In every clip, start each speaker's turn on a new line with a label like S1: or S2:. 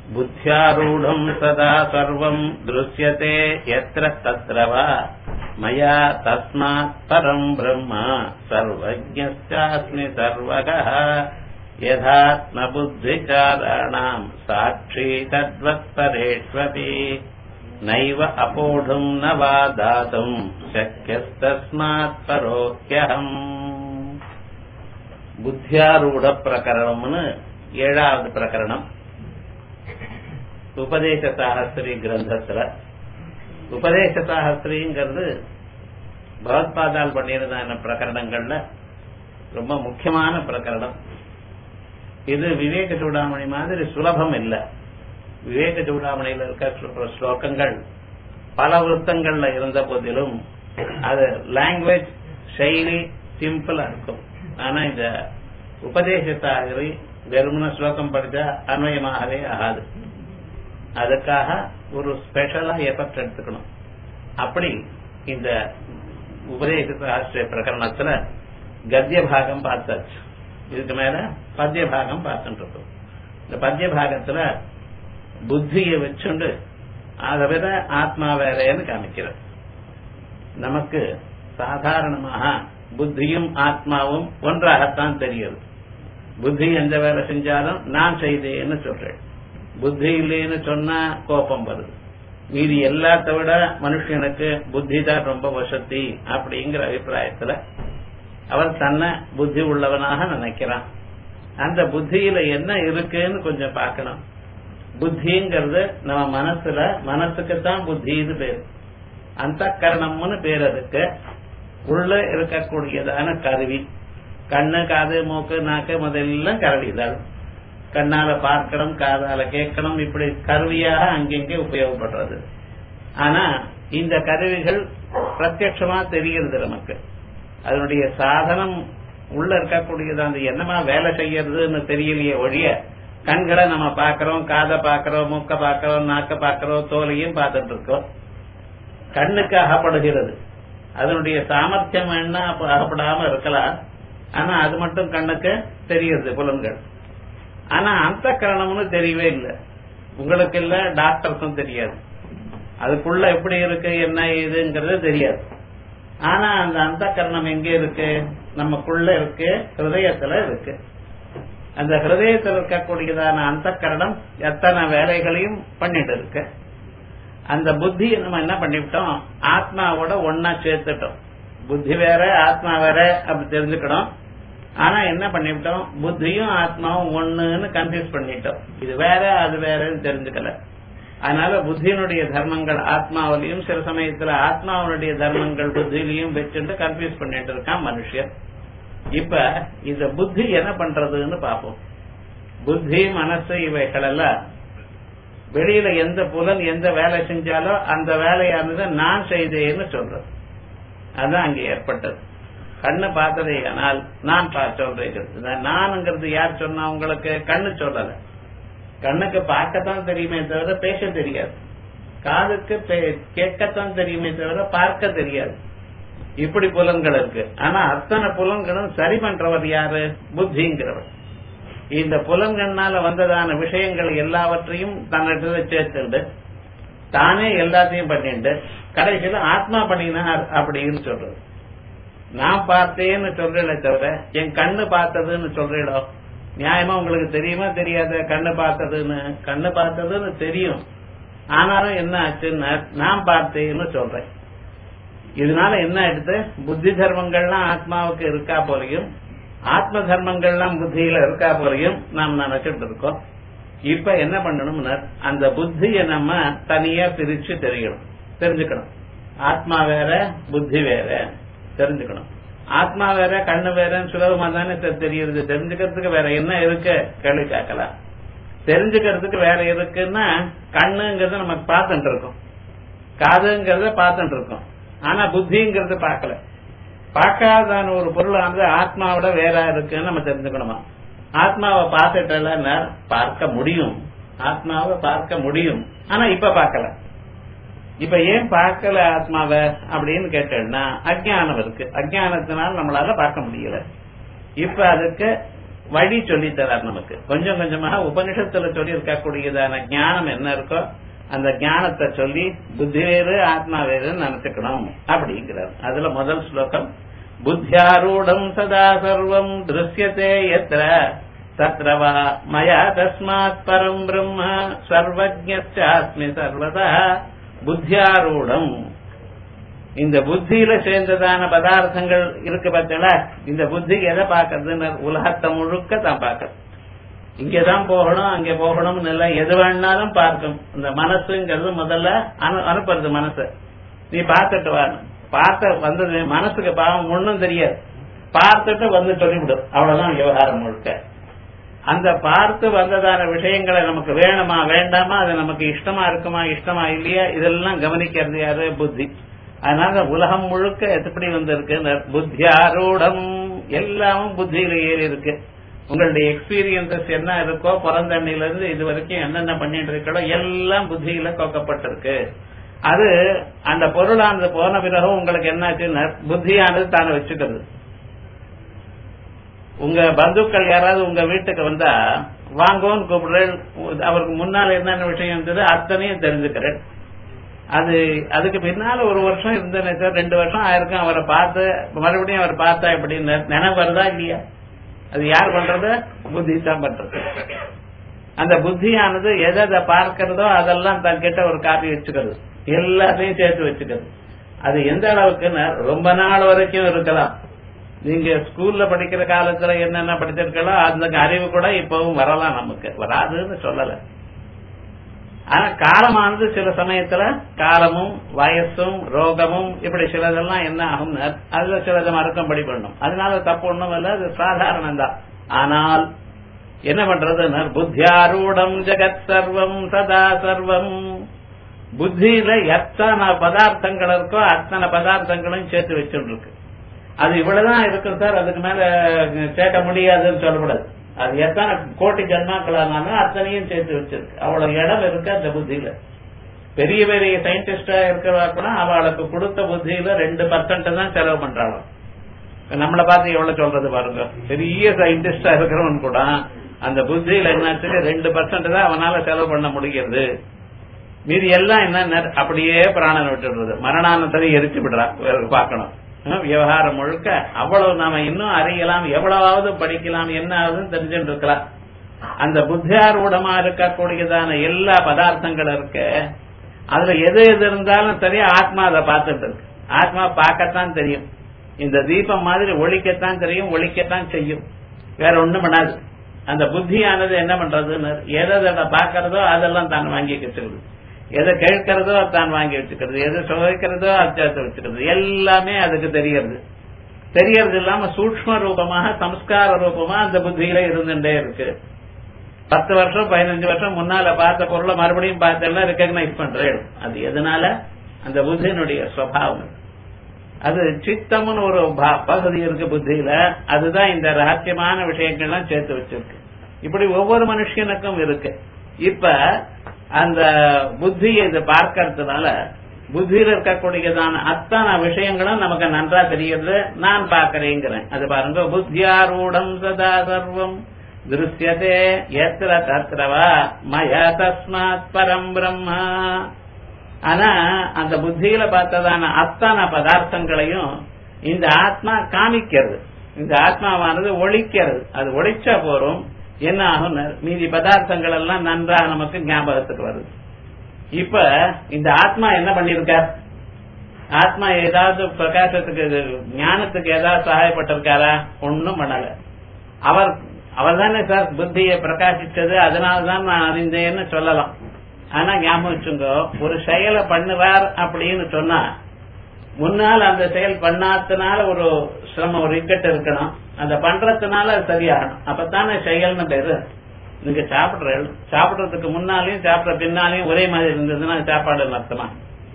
S1: बुद्ध्यारूढम् सदा सर्वम् दृश्यते यत्र तत्र वा मया तस्मात् परम् ब्रह्म सर्वज्ञश्चास्मि सर्वगः यथात्मबुद्धिचाराणाम् साक्षी तद्वत्परेष्वपि नैव अपोढुम् न वा दातुम् शक्यस्तस्मात् परोह्यहम् புத்தியாரூட பிரகரணம்னு ஏழாவது பிரகரணம் உபதேச சாகஸ்திரி கிரந்தத்துல உபதேச சாகஸ்திரிங்கிறது பகவத்பாதால் பண்ணியிருந்த பிரகரணங்கள்ல ரொம்ப முக்கியமான பிரகரணம் இது விவேக சூடாமணி மாதிரி சுலபம் இல்ல விவேக சூடாமணியில இருக்க ஸ்லோகங்கள் பல விருத்தங்கள்ல இருந்த போதிலும் அது லாங்குவேஜ் செயலி சிம்பிளா இருக்கும் ஆனா இந்த உபதேச சாகரி வெறுமன ஸ்லோகம் படிச்சா அன்வயமாகவே ஆகாது அதுக்காக ஒரு ஸ்பெஷலா எஃபர்ட் எடுத்துக்கணும் அப்படி இந்த உபதேச சாஸ்திர பிரகரணத்துல கத்திய பாகம் பார்த்தாச்சு இதுக்கு மேல பத்திய பாகம் பார்த்துட்டு இருக்கோம் இந்த பத்திய பாகத்துல புத்தியை வச்சுண்டு அதை விட ஆத்மா வேறேன்னு காமிக்கிறது நமக்கு சாதாரணமாக புத்தியும் ஆத்மாவும் ஒன்றாகத்தான் தெரியுது புத்தி எந்த வேலை செஞ்சாலும் நான் செய்தேன்னு சொல்றேன் புத்தி இல்லைன்னு சொன்னா கோபம் வருது மீதி எல்லாத்த விட மனுஷனுக்கு புத்தி தான் ரொம்ப வசதி அப்படிங்கிற அபிப்பிராயத்துல அவன் தன்னை புத்தி உள்ளவனாக நினைக்கிறான் அந்த புத்தியில என்ன இருக்குன்னு கொஞ்சம் பார்க்கணும் புத்திங்கிறது நம்ம மனசுல மனசுக்குத்தான் புத்தின்னு பேரு அந்த கரணம்னு பேர் அதுக்கு உள்ள இருக்கக்கூடியதான கருவி கண்ணு காது மூக்கு நாக்கு முதல்லாம் கருவிதான் கண்ணால பார்க்கணும் காதால கேட்கணும் இப்படி கருவியாக அங்கெங்கே உபயோகப்படுறது ஆனா இந்த கருவிகள் பிரத்யட்சமா தெரிகிறது நமக்கு அதனுடைய சாதனம் உள்ள இருக்கக்கூடியது அந்த என்னமா வேலை செய்யறதுன்னு தெரியலையே ஒழிய கண்களை நம்ம பாக்கிறோம் காதை பாக்கிறோம் மூக்க பாக்கிறோம் நாக்க பாக்கிறோம் தோலையும் பார்த்துட்டு இருக்கோம் கண்ணுக்கு அகப்படுகிறது அதனுடைய சாமர்த்தியம் என்ன அகப்படாம இருக்கலாம் ஆனா அது மட்டும் கண்ணுக்கு தெரியுது புலன்கள் ஆனா அந்த கரணம்னு தெரியவே இல்லை உங்களுக்கு இல்ல டாக்டருக்கும் தெரியாது அதுக்குள்ள எப்படி இருக்கு என்ன ஏதுங்கிறது தெரியாது ஆனா அந்த அந்த கரணம் எங்க இருக்கு நமக்குள்ள இருக்கு ஹிருதயத்துல இருக்கு அந்த ஹிருதயத்தில் இருக்கக்கூடியதான அந்த கரணம் எத்தனை வேலைகளையும் பண்ணிட்டு இருக்கு அந்த புத்தியை நம்ம என்ன பண்ணிவிட்டோம் ஆத்மாவோட ஒன்னா சேர்த்துட்டோம் புத்தி வேற ஆத்மா வேற அப்படி தெரிஞ்சுக்கணும் ஆனா என்ன பண்ணிவிட்டோம் புத்தியும் ஆத்மாவும் ஒண்ணுன்னு கன்ஃபியூஸ் பண்ணிட்டோம் இது வேற அது வேறன்னு தெரிஞ்சுக்கல அதனால புத்தியினுடைய தர்மங்கள் ஆத்மாவிலையும் சில சமயத்துல ஆத்மாவனுடைய தர்மங்கள் புத்தியிலையும் வச்சுட்டு கன்ஃபியூஸ் பண்ணிட்டு இருக்கான் மனுஷன் இப்ப இந்த புத்தி என்ன பண்றதுன்னு பாப்போம் புத்தி மனசு இவைகள் எல்லாம் வெளியில எந்த புலன் எந்த வேலை செஞ்சாலோ அந்த வேலையானது நான் செய்தேன்னு சொல்றது அதுதான் அங்க ஏற்பட்டது கண்ணு பார்த்ததே ஆனால் நான் சொல்றேன் நான்ங்கிறது யார் சொன்னா உங்களுக்கு கண்ணு சொல்லல கண்ணுக்கு பார்க்கத்தான் தெரியுமே தவிர பேச தெரியாது காதுக்கு கேட்கத்தான் தெரியுமே தவிர பார்க்க தெரியாது இப்படி புலன்கள் இருக்கு ஆனா அத்தனை புலன்களும் சரி பண்றவர் யாரு புத்திங்கிறவர் இந்த புலன்கண்ணால வந்ததான விஷயங்கள் எல்லாவற்றையும் தன்னிட்ட சேர்த்துண்டு தானே எல்லாத்தையும் பண்ணிட்டு கடைசியில ஆத்மா பண்ணினார் அப்படின்னு சொல்றது நான் பார்த்தேன்னு சொல்றேன் தவிர என் கண்ணு பார்த்ததுன்னு சொல்றீடோ நியாயமா உங்களுக்கு தெரியுமா தெரியாத கண்ணு பார்த்ததுன்னு கண்ணு பார்த்ததுன்னு தெரியும் ஆனாலும் என்ன ஆச்சுன்னா நான் பார்த்தேன்னு சொல்றேன் இதனால என்ன எடுத்து புத்தி தர்மங்கள்லாம் ஆத்மாவுக்கு இருக்கா போலையும் ஆத்ம தர்மங்கள்லாம் புத்தியில இருக்கா போலையும் நாம் நினைச்சிட்டு இருக்கோம் இப்ப என்ன பண்ணணும்னா அந்த புத்திய நம்ம தனியா பிரிச்சு தெரியணும் தெரிஞ்சுக்கணும் ஆத்மா வேற புத்தி வேற தெரிஞ்சுக்கணும் ஆத்மா வேற கண்ணு வேறன்னு சுலபமா தானே தெரியுது தெரிஞ்சுக்கிறதுக்கு வேற என்ன இருக்கு கேள்வி கேட்கலாம் தெரிஞ்சுக்கிறதுக்கு வேற இருக்குன்னா கண்ணுங்கிறத நம்ம பார்த்துட்டு இருக்கோம் காதுங்கிறத பார்த்துட்டு இருக்கோம் ஆனா புத்திங்கிறத பார்க்கல பார்க்காதான ஒரு பொருளானது ஆத்மாவோட வேற இருக்குன்னு நம்ம தெரிஞ்சுக்கணுமா ஆத்மாவை பார்த்துட்டல பார்க்க முடியும் ஆத்மாவை பார்க்க முடியும் ஆனா இப்ப பார்க்கல இப்ப ஏன் பார்க்கல ஆத்மாவை அப்படின்னு கேட்டேன்னா அஜானம் இருக்கு அஜானத்தினால நம்மளால பார்க்க முடியல இப்ப அதுக்கு வழி சொல்லி தரார் நமக்கு கொஞ்சம் கொஞ்சமாக உபனிஷத்துல சொல்லி இருக்கக்கூடியதான ஞானம் என்ன இருக்கோ அந்த ஞானத்தை சொல்லி புத்தி வேறு ஆத்மா வேறுன்னு நினைச்சுக்கணும் அப்படிங்கிறார் அதுல முதல் ஸ்லோகம் புத்தியாரூடம் சதா சர்வம் திருஷ்யத்தே எத்திர தத்ர வா மயா தஸ்மாத் பரம் பிரம்ம சர்வஜாஸ்மி சர்வதா புத்தியாரூடம் இந்த புத்தியில சேர்ந்ததான பதார்த்தங்கள் இருக்கு பார்த்தல இந்த புத்தி எதை பாக்குறதுன்னு உலகத்தை முழுக்க தான் பாக்குறது இங்கதான் போகணும் அங்க போகணும்னு இல்லை எது வேணாலும் பார்க்கும் இந்த மனசுங்கிறது முதல்ல அனு- அனுப்புறது மனசு நீ பார்த்துட்டு வா பார்த்த வந்தது மனசுக்கு பாவம் ஒண்ணும் தெரியாது பார்த்துட்டு வந்து சொல்லிவிடும் அவ்வளவுதான் விவகாரம் முழுக்க அந்த பார்த்து வந்ததான விஷயங்களை நமக்கு வேணுமா வேண்டாமா அது நமக்கு இஷ்டமா இருக்குமா இஷ்டமா இல்லையா இதெல்லாம் கவனிக்கிறது யாரு புத்தி அதனால உலகம் முழுக்க எப்படி வந்திருக்கு புத்தியாரூடம் எல்லாமும் புத்தியில ஏறி இருக்கு உங்களுடைய எக்ஸ்பீரியன்சஸ் என்ன இருக்கோ பிறந்தண்ணில இருந்து இது வரைக்கும் என்னென்ன பண்ணிட்டு இருக்கோ எல்லாம் புத்தியில கோக்கப்பட்டிருக்கு அது அந்த பொருளானது போன பிறகு உங்களுக்கு என்னாச்சுன்னா புத்தியானது தானே வச்சுக்கிறது உங்க பந்துக்கள் யாராவது உங்க வீட்டுக்கு வந்தா வாங்கோன்னு கூப்பிடுறேன் அவருக்கு முன்னால் என்னென்ன விஷயம் இருந்தது அத்தனையும் தெரிஞ்சுக்கிறேன் அது அதுக்கு பின்னால ஒரு வருஷம் இருந்தேனே சார் ரெண்டு வருஷம் ஆயிருக்கும் அவரை பார்த்து மறுபடியும் அவர் பார்த்தா எப்படின்னு நினைவு வருதா இல்லையா அது யார் பண்றது புத்தி தான் பண்றது அந்த புத்தியானது எதை எதை பார்க்கிறதோ அதெல்லாம் தன் கிட்ட ஒரு காப்பி வச்சுக்கிறது எல்லாத்தையும் சேர்த்து வச்சுக்கிறது அது எந்த அளவுக்குன்னு ரொம்ப நாள் வரைக்கும் இருக்கலாம் நீங்க ஸ்கூல்ல படிக்கிற காலத்துல என்னென்ன படிச்சிருக்கலாம் அந்த அறிவு கூட இப்பவும் வரலாம் நமக்கு வராதுன்னு சொல்லல ஆனா காலமானது சில சமயத்துல காலமும் வயசும் ரோகமும் இப்படி சிலதெல்லாம் என்ன ஆகும் அதுல சிலதை மறுக்கும்படி பண்ணும் அதனால தப்பு ஒண்ணும் இல்ல அது சாதாரணம் தான் ஆனால் என்ன பண்றது புத்தியாரூடம் ஜெகத் சர்வம் சதா சர்வம் புத்தியில எத்தனை பதார்த்தங்கள் இருக்கோ அத்தனை பதார்த்தங்களும் சேர்த்து வச்சுட்டு இருக்கு அது இவ்வளவுதான் இருக்கு சார் அதுக்கு மேல சேர்க்க முடியாதுன்னு சொல்லக்கூடாது அது எத்தனை கோட்டி ஜன்மாக்கள் ஆனாலும் அத்தனையும் சேர்த்து வச்சிருக்கு அவ்வளவு இடம் இருக்கு அந்த புத்தியில பெரிய பெரிய சயின்டிஸ்டா இருக்கிறவா கூட அவளுக்கு கொடுத்த புத்தியில ரெண்டு பர்சன்ட் தான் செலவு பண்றாங்க நம்மளை பார்த்து எவ்வளவு சொல்றது பாருங்க பெரிய சயின்டிஸ்டா இருக்கிறவன் கூட அந்த புத்தியில என்னாச்சு ரெண்டு பர்சன்ட் தான் அவனால செலவு பண்ண முடிகிறது மீதி எல்லாம் என்ன அப்படியே பிராணன் விட்டுடுறது மரணானத்தை எரிச்சு விடுறா பார்க்கணும் விவகாரம் முழுக்க அவ்வளவு நாம இன்னும் அறியலாம் எவ்வளவாவது படிக்கலாம் என்ன ஆகுதுன்னு தெரிஞ்சுட்டு இருக்கலாம் அந்த புத்தியாரூடமா இருக்கக்கூடியதான எல்லா பதார்த்தங்கள் இருக்க அதுல எது எது இருந்தாலும் சரி ஆத்மா அதை பார்த்துட்டு இருக்கு ஆத்மா பார்க்கத்தான் தெரியும் இந்த தீபம் மாதிரி ஒழிக்கத்தான் தெரியும் ஒழிக்கத்தான் செய்யும் வேற ஒண்ணும் பண்ணாது அந்த புத்தியானது என்ன பண்றதுன்னு எதை பார்க்கறதோ அதெல்லாம் தான் வாங்கி வச்சுக்கிறது எதை கேட்கிறதோ தான் வாங்கி வச்சுக்கிறது எதை சுவைக்கிறதோ அத்தியாசம் வச்சுக்கிறது எல்லாமே அதுக்கு தெரியறது தெரியறது இல்லாம சூக்ம ரூபமாக சம்ஸ்கார ரூபமா அந்த புத்தியில இருந்துட்டே இருக்கு பத்து வருஷம் பதினஞ்சு வருஷம் முன்னால பார்த்த பொருளை மறுபடியும் பார்த்தெல்லாம் ரெக்கக்னைஸ் பண்றேன் அது எதனால அந்த புத்தியினுடைய சுவாவம் அது சித்தம்னு ஒரு பகுதி இருக்கு புத்தியில அதுதான் இந்த ரகசியமான விஷயங்கள்லாம் சேர்த்து வச்சிருக்கு இப்படி ஒவ்வொரு மனுஷனுக்கும் இருக்கு இப்ப அந்த புத்தியை இதை பார்க்கறதுனால புத்தியில இருக்கக்கூடியதான அத்தனை விஷயங்களும் நமக்கு நன்றா தெரியுது நான் பார்க்கிறேங்கிறேன் அது பாருங்க புத்தியாரூடம் சதா சர்வம் திருஷ்யதே எத்திர தத்ரவா மய தஸ்மாத் பரம் பிரம்மா ஆனா அந்த புத்தியில பார்த்ததான அத்தனை பதார்த்தங்களையும் இந்த ஆத்மா காமிக்கிறது இந்த ஆத்மாவானது ஒழிக்கிறது அது ஒழிச்சா போறோம் என்ன ஆகும் மீதி பதார்த்தங்கள் எல்லாம் நன்றாக நமக்கு ஞாபகத்துக்கு வருது இப்ப இந்த ஆத்மா என்ன பண்ணிருக்கார் ஆத்மா ஏதாவது பிரகாசத்துக்கு ஞானத்துக்கு ஏதாவது சகாயப்பட்டிருக்காரா ஒன்னும் பண்ணல அவர் அவர் தானே சார் புத்தியை பிரகாசிச்சது அதனாலதான் நான் அறிந்தேன்னு சொல்லலாம் ஆனா ஞாபகம் வச்சுங்க ஒரு செயலை பண்ணுவார் அப்படின்னு சொன்னா முன்னால் அந்த செயல் பண்ணாதனால ஒரு சிரமம் ஒரு இக்கட்டு இருக்கணும் அந்த பண்றதுனால அது சரியாகணும் அப்பதானே செயல்னு பேரு நீங்க சாப்பிடுற சாப்பிடுறதுக்கு முன்னாலையும் சாப்பிட பின்னாலையும் ஒரே மாதிரி இருந்ததுன்னா சாப்பாடு அர்த்தமா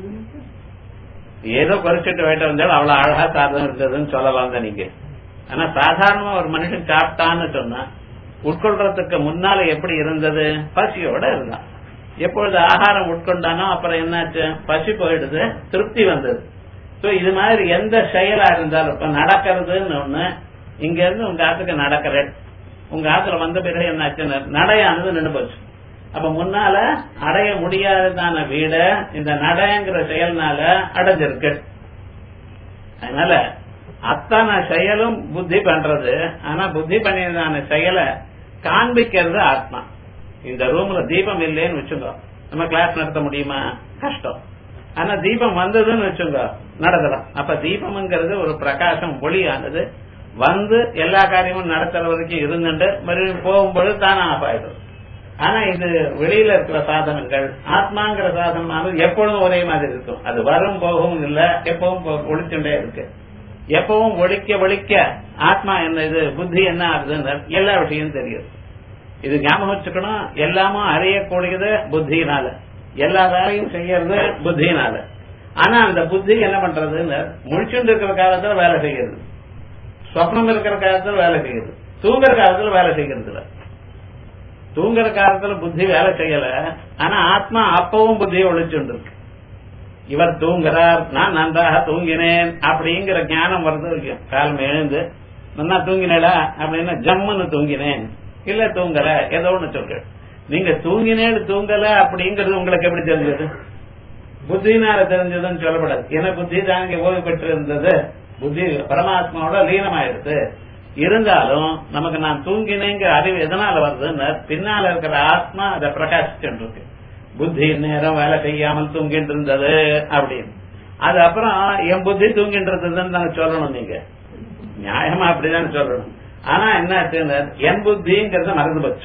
S1: ஏதோ குறைச்சிட்டு வேட்ட வந்தாலும் அவ்வளவு அழகா சாதம் இருந்ததுன்னு சொல்லலாம் தான் நீங்க ஆனா சாதாரணமா ஒரு மனுஷன் சாப்பிட்டான்னு சொன்னா உட்கொள்றதுக்கு முன்னால எப்படி இருந்தது பசியோட இருந்தான் எப்பொழுது ஆகாரம் உட்கொண்டானோ அப்புறம் என்னாச்சு பசி போயிடுது திருப்தி வந்தது சோ இது மாதிரி எந்த செயலா இருந்தாலும் இப்ப நடக்கிறதுன்னு ஒண்ணு இங்க இருந்து உங்க ஆத்துக்கு நடக்கிறேன் உங்க ஆத்துல வந்த பிறகு என்னாச்சு நடையானது நின்று போச்சு அப்ப முன்னால அடைய முடியாததான வீட இந்த நடைங்கிற செயல்னால அடைஞ்சிருக்கு அதனால அத்தனை செயலும் புத்தி பண்றது ஆனா புத்தி பண்ணியதான செயலை காண்பிக்கிறது ஆத்மா இந்த ரூம்ல தீபம் இல்லைன்னு வச்சுங்க நம்ம கிளாஸ் நடத்த முடியுமா கஷ்டம் ஆனா தீபம் வந்ததுன்னு வச்சுங்க நடத்தலாம் அப்ப தீபம்ங்கிறது ஒரு பிரகாசம் ஒளியானது வந்து எல்லா காரியமும் நடத்துற வரைக்கும் இருந்துட்டு மறுபடியும் போகும்போது தானே ஆஃப் ஆயிடும் ஆனா இது வெளியில இருக்கிற சாதனங்கள் ஆத்மாங்கிற சாதனமானது எப்பொழுதும் ஒரே மாதிரி இருக்கும் அது வரும் போகவும் இல்ல எப்பவும் ஒழிச்சுட்டே இருக்கு எப்பவும் ஒழிக்க ஒழிக்க ஆத்மா என்ன இது புத்தி என்ன ஆகுதுன்னு எல்லா விஷயமும் தெரியுது இது ஞாபகம் வச்சுக்கணும் எல்லாமும் அறியக்கூடியது புத்தியினால எல்லா வேலையும் செய்யறது புத்தியினால ஆனா அந்த புத்தி என்ன பண்றதுன்னு முழிச்சுட்டு இருக்கிற காலத்துல வேலை செய்யறது சொப்னம் இருக்கிற காலத்துல வேலை செய்யுது தூங்குற காலத்துல வேலை செய்யறது இல்ல தூங்குற காலத்துல புத்தி வேலை செய்யல ஆனா ஆத்மா அப்பவும் புத்தியை ஒழிச்சுட்டு இருக்கு இவர் தூங்குறார் நான் நன்றாக தூங்கினேன் அப்படிங்கிற ஞானம் வருது காலம் எழுந்து நல்லா தூங்கினடா அப்படின்னா ஜம்முன்னு தூங்கினேன் இல்ல தூங்கல ஏதோ ஒண்ணு சொல்ற நீங்க தூங்கினேன்னு தூங்கல அப்படிங்கறது உங்களுக்கு எப்படி தெரிஞ்சது புத்தினால தெரிஞ்சதுன்னு சொல்லப்படாது ஏன்னா புத்தி தான் இங்க ஓய்வு பெற்று இருந்தது புத்தி பரமாத்மாவோட லீனமாயிடுது இருந்தாலும் நமக்கு நான் தூங்கினேங்கிற அறிவு எதனால வருதுன்னு பின்னால இருக்கிற ஆத்மா அதை பிரகாசிச்சுட்டு இருக்கு புத்தி நேரம் வேலை செய்யாமல் தூங்கிட்டு இருந்தது அப்படின்னு அது அப்புறம் என் புத்தி தூங்கிட்டு இருந்ததுன்னு நாங்க சொல்லணும் நீங்க நியாயமா அப்படிதான் சொல்லணும் ஆனா என்ன என் புத்திங்கிறத மறந்து போச்சு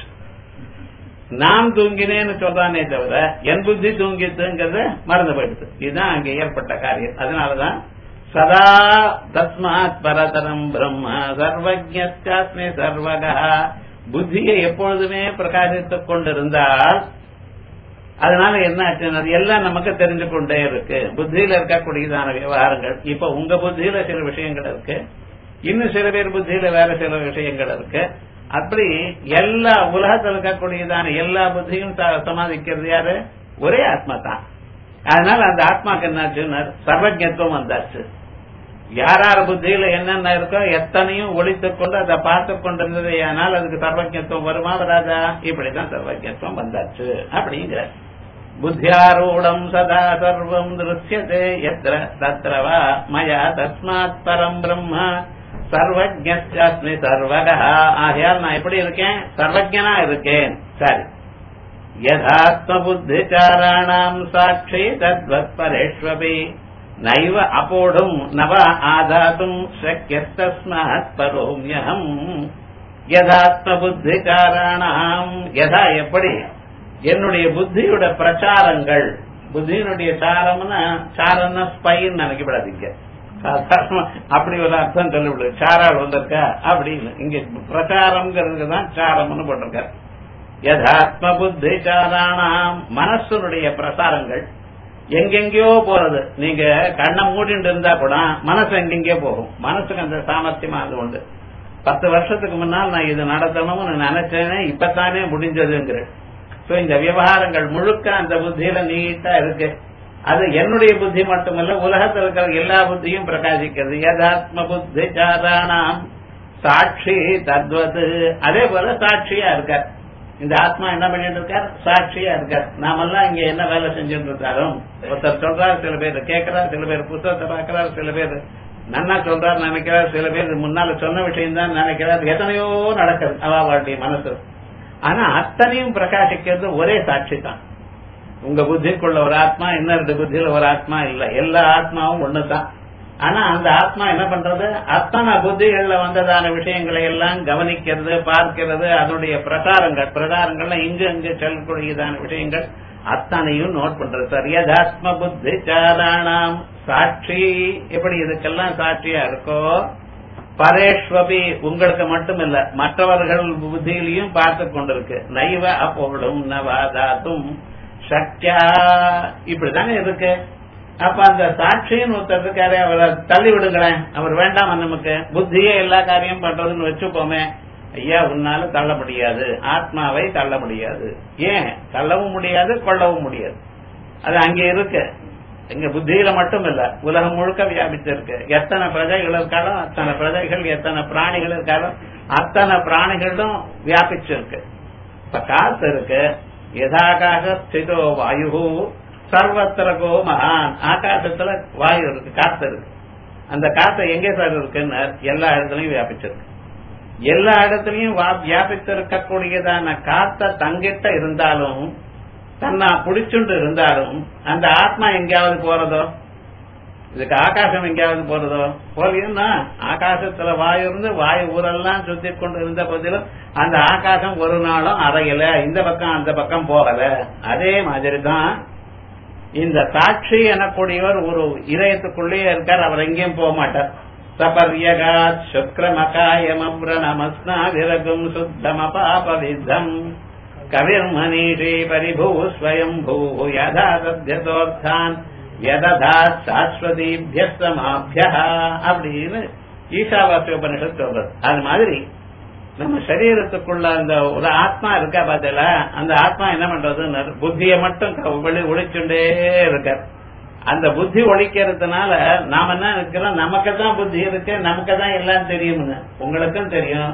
S1: நான் தூங்கினேன்னு சொல்றானே தவிர என் புத்தி தூங்கிட்டுங்கிறத மறந்து போயிடுது இதுதான் அங்க ஏற்பட்ட காரியம் அதனாலதான் சதா தஸ்மாத் பரதரம் பிரம்ம சர்வஜஸ்மி சர்வகா புத்தியை எப்பொழுதுமே பிரகாசித்துக் கொண்டிருந்தால் அதனால என்ன ஆச்சு எல்லாம் நமக்கு தெரிஞ்சு கொண்டே இருக்கு புத்தியில இருக்கக்கூடியதான விவகாரங்கள் இப்ப உங்க புத்தியில சில விஷயங்கள் இருக்கு இன்னும் சில பேர் புத்தியில வேற சில விஷயங்கள் இருக்கு அப்படி எல்லா உலகத்தில் இருக்கக்கூடியதான எல்லா புத்தியும் சமாளிக்கிறது யாரு ஒரே ஆத்மா தான் அதனால அந்த ஆத்மாக்கு என்னாச்சுன்னு சர்வஜத்துவம் வந்தாச்சு யார் யார் புத்தியில என்னென்ன இருக்கோ எத்தனையும் ஒழித்துக் கொண்டு அதை பார்த்து கொண்டிருந்தது ஆனால் அதுக்கு சர்வஜத்துவம் வருமா வராதா இப்படிதான் சர்வஜத்துவம் வந்தாச்சு அப்படிங்கிற புத்தியாரூடம் சதா சர்வம் திருஷ்யதே எத்திர தத்ரவா மயா தஸ்மாத் பரம் பிரம்ம சர்வஜஸ்மி சர்வக ஆகையால் நான் எப்படி இருக்கேன் சர்வஜனா இருக்கேன் சரி யதாத்ம புத்திச்சாராணாம் சாட்சி தத்வத் பரேஷ்வபி நைவ அப்போடும் நவ ஆதாத்தும் சக்கியஸ்தஸ்மாத் பரோம்யம் யதாத்ம புத்திச்சாராணாம் யதா எப்படி என்னுடைய புத்தியோட பிரச்சாரங்கள் புத்தியினுடைய சாரம்னா சாரம்னா ஸ்பைன்னு நினைக்கப்படாதீங்க சாதாரண அப்படி ஒரு அர்த்தம் சொல்லவிடு சாரால் வந்திருக்கா அப்படின்னு இங்க பிரச்சாரம்ங்கிறதுக்கு தான் சாரம்னு போட்டிருக்காரு யதாத்ம புத்தி சாராணாம் மனசனுடைய பிரசாரங்கள் எங்கெங்கயோ போறது நீங்க கண்ணை மூடிட்டு இருந்தா கூட மனசு எங்கெங்கயோ போகும் மனசுக்கு அந்த சாமர்த்தியமா அது உண்டு பத்து வருஷத்துக்கு முன்னால் நான் இது நடத்தணும்னு நினைச்சேனே இப்பத்தானே முடிஞ்சதுங்கிறேன் சோ இந்த விவகாரங்கள் முழுக்க அந்த புத்தியில நீட்டா இருக்கு அது என்னுடைய புத்தி மட்டுமல்ல உலகத்தில் இருக்கிற எல்லா புத்தியும் பிரகாசிக்கிறது யதாத்ம புத்தி சாராணாம் சாட்சி தத்வது அதே போல சாட்சியா இருக்கார் இந்த ஆத்மா என்ன பண்ணிட்டு இருக்கார் சாட்சியா இருக்கார் நாமெல்லாம் இங்க என்ன வேலை செஞ்சுட்டு இருக்காரும் ஒருத்தர் சொல்றாரு சில பேர் கேட்கிறார் சில பேர் புத்தகத்தை பார்க்கிறார் சில பேர் நன்னா சொல்றாரு நினைக்கிறார் சில பேர் முன்னால சொன்ன விஷயம் தான் நினைக்கிறார் எத்தனையோ நடக்குது அவளுடைய மனசு ஆனா அத்தனையும் பிரகாசிக்கிறது ஒரே சாட்சி தான் உங்க புத்திக்குள்ள ஒரு ஆத்மா இன்னொரு புத்தியில ஒரு ஆத்மா இல்ல எல்லா ஆத்மாவும் ஒண்ணுதான் ஆனா அந்த ஆத்மா என்ன பண்றது அத்தனை புத்திகள்ல வந்ததான விஷயங்களை எல்லாம் கவனிக்கிறது பார்க்கிறது அதனுடைய பிரசாரங்கள் பிரசாரங்கள்ல இங்கு அங்கு செல்லக்கூடியதான விஷயங்கள் அத்தனையும் நோட் பண்றது சார் யதாத்ம புத்தி சாராணாம் சாட்சி எப்படி இதுக்கெல்லாம் சாட்சியா இருக்கோ பரேஷ்வபி உங்களுக்கு மட்டும் இல்ல மற்றவர்கள் புத்தியிலையும் பார்த்து கொண்டிருக்கு நைவ அப்போடும் நவாதாத்தும் சக்தியா இப்படிதானே இருக்கு அப்ப அந்த சாட்சின்னு ஒருத்தர் இருக்காரு அவரை தள்ளி விடுங்களேன் அவர் வேண்டாம் நமக்கு புத்தியே எல்லா காரியம் பண்றதுன்னு வச்சுப்போமே ஐயா உன்னால தள்ள முடியாது ஆத்மாவை தள்ள முடியாது ஏன் தள்ளவும் முடியாது கொள்ளவும் முடியாது அது அங்கே இருக்கு எங்க புத்தியில மட்டும் இல்ல உலகம் முழுக்க வியாபிச்சிருக்கு எத்தனை பிரஜைகள் இருக்காலும் அத்தனை பிரஜைகள் எத்தனை பிராணிகள் இருக்காலும் அத்தனை பிராணிகளும் வியாபிச்சிருக்கு இப்ப காத்து இருக்கு யதாகாக ஸ்திதோ வாயு சர்வத்திரகோ மகான் ஆகாசத்துல வாயு இருக்கு காத்து இருக்கு அந்த காத்து எங்கே சார் இருக்குன்னு எல்லா இடத்துலயும் வியாபிச்சிருக்கு எல்லா இடத்துலயும் வியாபித்திருக்கக்கூடியதான காத்த தங்கிட்ட இருந்தாலும் தன்னா புடிச்சுண்டு இருந்தாலும் அந்த ஆத்மா எங்கேயாவது போறதோ இதுக்கு ஆகாசம் எங்கேயாவது போறதோ போலியும்னா ஆகாசத்துல வாயு இருந்து வாயு ஊரெல்லாம் சுத்தி கொண்டு இருந்த போதிலும் அந்த ஆகாசம் ஒரு நாளும் அறையல இந்த பக்கம் அந்த பக்கம் போகல அதே மாதிரி தான் இந்த சாட்சி எனக்கூடியவர் ஒரு இதயத்துக்குள்ளேயே இருக்கார் அவர் எங்கேயும் போக மாட்டார் சபர்யகாத் சுக்ரமகாயமப்ரணமஸ்னா விரகும் சுத்தமபாபவித்தம் கவிர்மனீஷே பரிபூ ஸ்வயம் பூ யதா சத்தியதோர்த்தான் யததா சாஸ்வதீபியஸ்தமாபிய அப்படின்னு ஈஷாவாசிய உபனிஷத் சொல்றது அது மாதிரி நம்ம சரீரத்துக்குள்ள அந்த ஒரு ஆத்மா இருக்கா பாத்தல அந்த ஆத்மா என்ன பண்றது புத்திய மட்டும் வெளி ஒழிச்சுட்டே இருக்க அந்த புத்தி ஒழிக்கிறதுனால நாம என்ன இருக்கிறோம் நமக்கு தான் புத்தி இருக்கு நமக்கு தான் எல்லாம் தெரியும்னு உங்களுக்கும் தெரியும்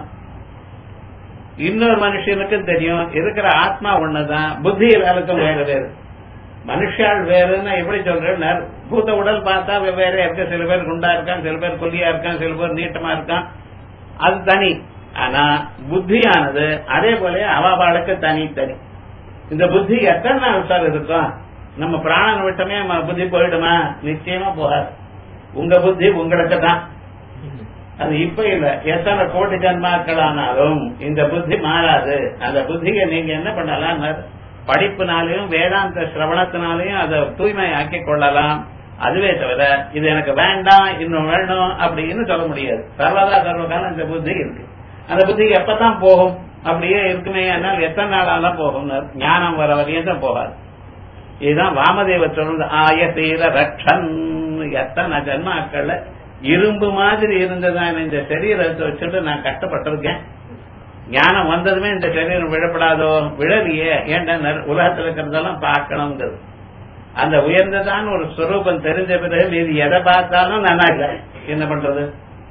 S1: இன்னொரு மனுஷனுக்கும் தெரியும் இருக்கிற ஆத்மா ஒண்ணுதான் புத்தி எல்லாருக்கும் வேற வேறு மனுஷால் வேறுன்னு எப்படி சொல்றேன் பூத்த உடல் பார்த்தா வெவ்வேறு இருக்க சில பேர் குண்டா இருக்கான் சில பேர் கொல்லியா இருக்கான் சில பேர் நீட்டமா இருக்கான் அது தனி ஆனா புத்தியானது அதே போல அவாபாளுக்கு தனி தனி இந்த புத்தி எத்தனை நாள் சார் இருக்கும் நம்ம பிராணன் விட்டமே புத்தி போயிடுமா நிச்சயமா போகாது உங்க புத்தி உங்களுக்கு தான் அது இப்ப இல்ல எத்தனை கோடி ஜன்மாக்கள் ஆனாலும் இந்த புத்தி மாறாது அந்த புத்தியை நீங்க என்ன பண்ணலாம் படிப்புனாலையும் வேதாந்த சிரவணத்தினாலையும் அதை தூய்மை ஆக்கி கொள்ளலாம் அதுவே தவிர இது எனக்கு வேண்டாம் இன்னும் வேணும் அப்படின்னு சொல்ல முடியாது சர்வதா சர்வகாலம் இந்த புத்தி இருக்கு அந்த புத்தி எப்பதான் போகும் அப்படியே இருக்குமே ஆனால் எத்தனை நாள் ஆனா போகும் ஞானம் வர வரையும் தான் போகாது இதுதான் வாமதேவ சொல்றது ஆயசீர ரக்ஷன் எத்தனை ஜன்மாக்கள்ல இரும்பு மாதிரி இருந்ததான் இந்த சரீரத்தை வச்சுட்டு நான் கஷ்டப்பட்டிருக்கேன் ஞானம் வந்ததுமே இந்த சரீரம் விழப்படாதோ விழலையே ஏன்டா உலகத்தில் இருக்கிறதெல்லாம் பார்க்கணுங்கிறது அந்த உயர்ந்ததான ஒரு ஸ்வரூபம் தெரிஞ்ச பிறகு இது எதை பார்த்தாலும் நல்லா இல்லை என்ன பண்றது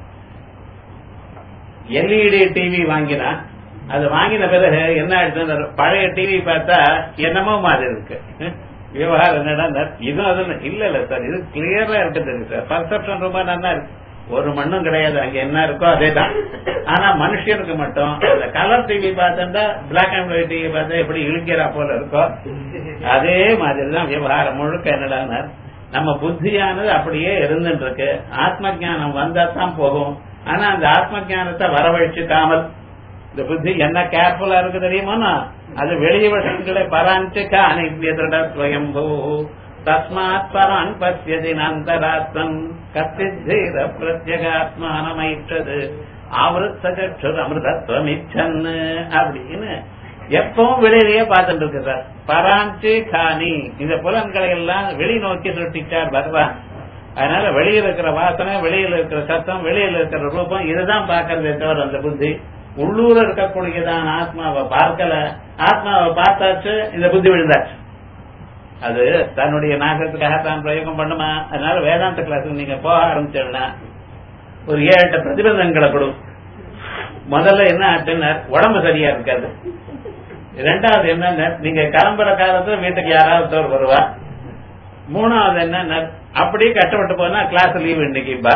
S1: எல்இடி டிவி வாங்கினா அது வாங்கின பிறகு என்ன ஆயிடுச்சு பழைய டிவி பார்த்தா என்னமோ மாதிரி இருக்கு விவகாரம் என்னடா இதுவும் அது இல்ல இல்ல சார் இது கிளியரா இருக்கு தெரியும் சார் பர்செப்ஷன் ரொம்ப நல்லா இருக்கு ஒரு மண்ணும் கிடையாது அங்க என்ன இருக்கோ அதே தான் ஆனா மனுஷனுக்கு மட்டும் அந்த கலர் டிவி பார்த்தா பிளாக் அண்ட் ஒயிட் டிவி பார்த்தா எப்படி இழுக்கிறா போல இருக்கோ அதே மாதிரிதான் விவகாரம் முழுக்க என்னடா நம்ம புத்தியானது அப்படியே இருந்துட்டு இருக்கு ஆத்ம ஜானம் வந்தா தான் போகும் ஆனா அந்த ஆத்ம ஜானத்தை வரவழைச்சுக்காமல் இந்த புத்தி என்ன கேர்ஃபுல்லா இருக்கு தெரியுமா அது வெளிய விஷயங்களை பராஞ்சிக்க அனைத்தியதிட ஸ்வயம்பூ தஸ்மாத் பரான் பசியதி அந்தராத்மன் கத்தித்தீர பிரத்யகாத்மானமைற்றது ஆவருத்த சற்று அமிர்தத்துவம் இச்சன்னு அப்படின்னு எப்பவும் வெளியிலேயே பார்த்துட்டு இருக்கு சார் பராஞ்சி காணி இந்த புலன்களை எல்லாம் வெளி நோக்கி சுட்டிச்சார் பகவான் அதனால வெளியில இருக்கிற வாசனை வெளியில இருக்கிற சத்தம் வெளியில இருக்கிற ரூபம் இதுதான் பார்க்கறதே தவிர அந்த புத்தி உள்ளூர இருக்கக்கூடியதான் ஆத்மாவை பார்க்கல ஆத்மாவை பார்த்தாச்சு இந்த புத்தி விழுந்தாச்சு அது தன்னுடைய நாகத்துக்காக தான் பிரயோகம் பண்ணுமா அதனால வேதாந்த கிளாஸுக்கு நீங்க போக ஆரம்பிச்சோம்னா ஒரு ஏழு எட்டு பிரதிபந்தங்களை கொடு முதல்ல என்ன ஆச்சுன்னா உடம்பு சரியா இருக்காது ரெண்டாவது என்ன நீங்க கிளம்புற காலத்துல வீட்டுக்கு யாராவது ஒருத்தர் வருவா மூணாவது என்ன அப்படியே கஷ்டப்பட்டு போனா கிளாஸ் லீவ் இன்னைக்குப்பா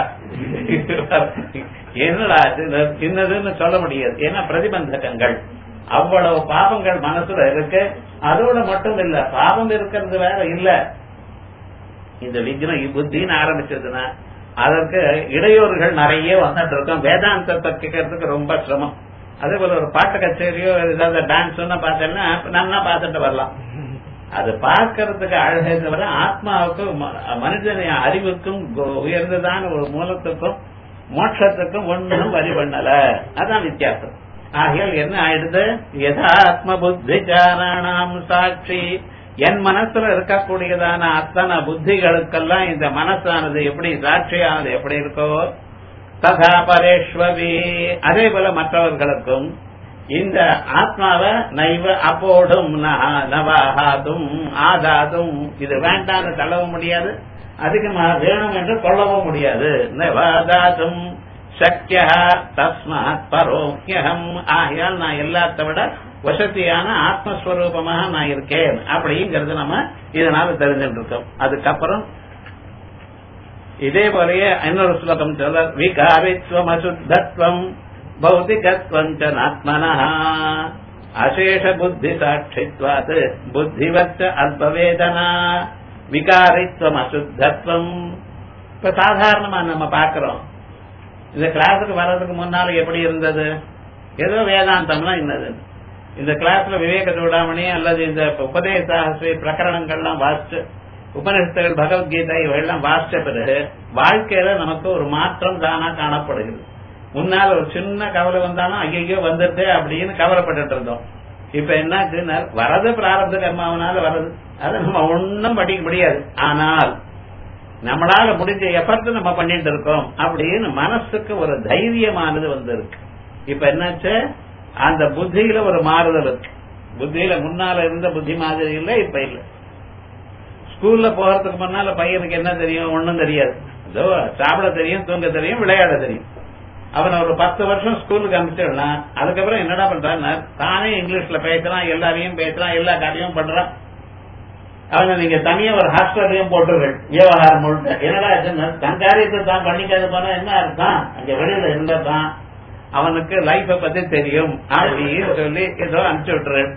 S1: என்னடா சின்னதுன்னு சொல்ல முடியாது ஏன்னா பிரதிபந்தகங்கள் அவ்வளவு பாவங்கள் மனசுல இருக்கு அதோட மட்டும் இல்ல பாவம் இருக்கிறது வேற இல்ல இந்த விக்னம் புத்தின்னு ஆரம்பிச்சதுன்னா அதற்கு இடையூறுகள் நிறைய வந்துட்டு இருக்கும் வேதாந்தத்தை கேட்கறதுக்கு ரொம்ப சிரமம் அதே போல ஒரு பாட்டு கச்சேரியோ ஏதாவது டான்ஸ் பார்த்தேன்னா நல்லா பார்த்துட்டு வரலாம் அது பார்க்கறதுக்கு அழகே தவிர ஆத்மாவுக்கும் மனிதனை அறிவுக்கும் உயர்ந்ததான ஒரு மூலத்துக்கும் மோட்சத்துக்கும் ஒன்றும் வரி பண்ணல அதான் வித்தியாசம் ஆகையால் என்ன ஆயிடுது யதாத்ம புத்தி சாரணாம் சாட்சி என் மனசுல இருக்கக்கூடியதான அத்தனை புத்திகளுக்கெல்லாம் இந்த மனசானது எப்படி சாட்சியானது எப்படி இருக்கோ ததா பரேஸ்வவி அதே போல மற்றவர்களுக்கும் இந்த ஆத்மாவை நைவ அப்போடும் நவாகாதும் ஆதாதும் இது வேண்டான்னு தள்ளவும் முடியாது அதிகமாக வேணும் என்று கொள்ளவும் முடியாது நவாதாதும் சக்கியா தஸ்மாத் பரோக்கியம் ஆகையால் நான் எல்லாத்த விட வசதியான ஆத்மஸ்வரூபமாக நான் இருக்கேன் அப்படிங்கிறது நம்ம இதனால தெரிஞ்சுட்டு இருக்கோம் அதுக்கப்புறம் இதே போலயே இன்னொரு ஸ்லோகம் சொல்ல விகாரித்வம் அசுத்தத்வம் பௌதிகத்வம் ச ஆத்மனா அசேஷ புத்தி சாட்சித்வாத் புத்திவச்ச அல்பவேதனா விகாரித்வம் அசுத்தத்வம் இப்ப சாதாரணமா நம்ம பாக்குறோம் இந்த கிளாஸுக்கு வர்றதுக்கு முன்னால எப்படி இருந்தது ஏதோ வேதாந்தம்னா என்னது இந்த கிளாஸ்ல விவேக சூடாமணி அல்லது இந்த உபதேசாஸ்திரி பிரகரணங்கள்லாம் வாசிச்சு உபநிஷத்துகள் பகவத்கீதை இவையெல்லாம் வாசிச்ச பிறகு வாழ்க்கையில நமக்கு ஒரு மாற்றம் தானா காணப்படுகிறது முன்னால ஒரு சின்ன கவலை வந்தாலும் ஐயோ வந்துருது அப்படின்னு கவலைப்பட்டுட்டு இருந்தோம் இப்ப என்னாச்சுன்னா வரது பிராரப்த கர்மாவனால வரது அதை நம்ம ஒன்னும் படிக்க முடியாது ஆனால் நம்மளால முடிஞ்ச எஃபர்ட் நம்ம பண்ணிட்டு இருக்கோம் அப்படின்னு மனசுக்கு ஒரு தைரியமானது வந்திருக்கு இப்ப என்னாச்சு அந்த புத்தியில ஒரு மாறுதல் இருக்கு புத்தியில முன்னால இருந்த புத்தி மாதிரி இல்ல இப்ப இல்ல ஸ்கூல்ல போறதுக்கு முன்னால பையனுக்கு என்ன தெரியும் ஒண்ணும் தெரியாது ஏதோ சாப்பிட தெரியும் தூங்க தெரியும் விளையாட தெரியும் அவனை ஒரு பத்து வருஷம் ஸ்கூலுக்கு அனுப்பிச்சிடனா அதுக்கப்புறம் என்னடா பண்றான் தானே இங்கிலீஷ்ல பேசுறான் எல்லாரையும் பேசுறான் எல்லா காரியமும் பண்றான் அவனை நீங்க தனியா ஒரு ஹாஸ்பிட்டலையும் போட்டுருவேன் விவகாரம் முழுக்க என்னடா இதுன்னு தன் காரியத்தை தான் பண்ணிக்காத போனா என்ன அர்த்தம் அங்க வெளியில இருந்ததான் அவனுக்கு லைஃப பத்தி தெரியும் அப்படின்னு சொல்லி ஏதோ அனுப்பிச்சு விட்டுறேன்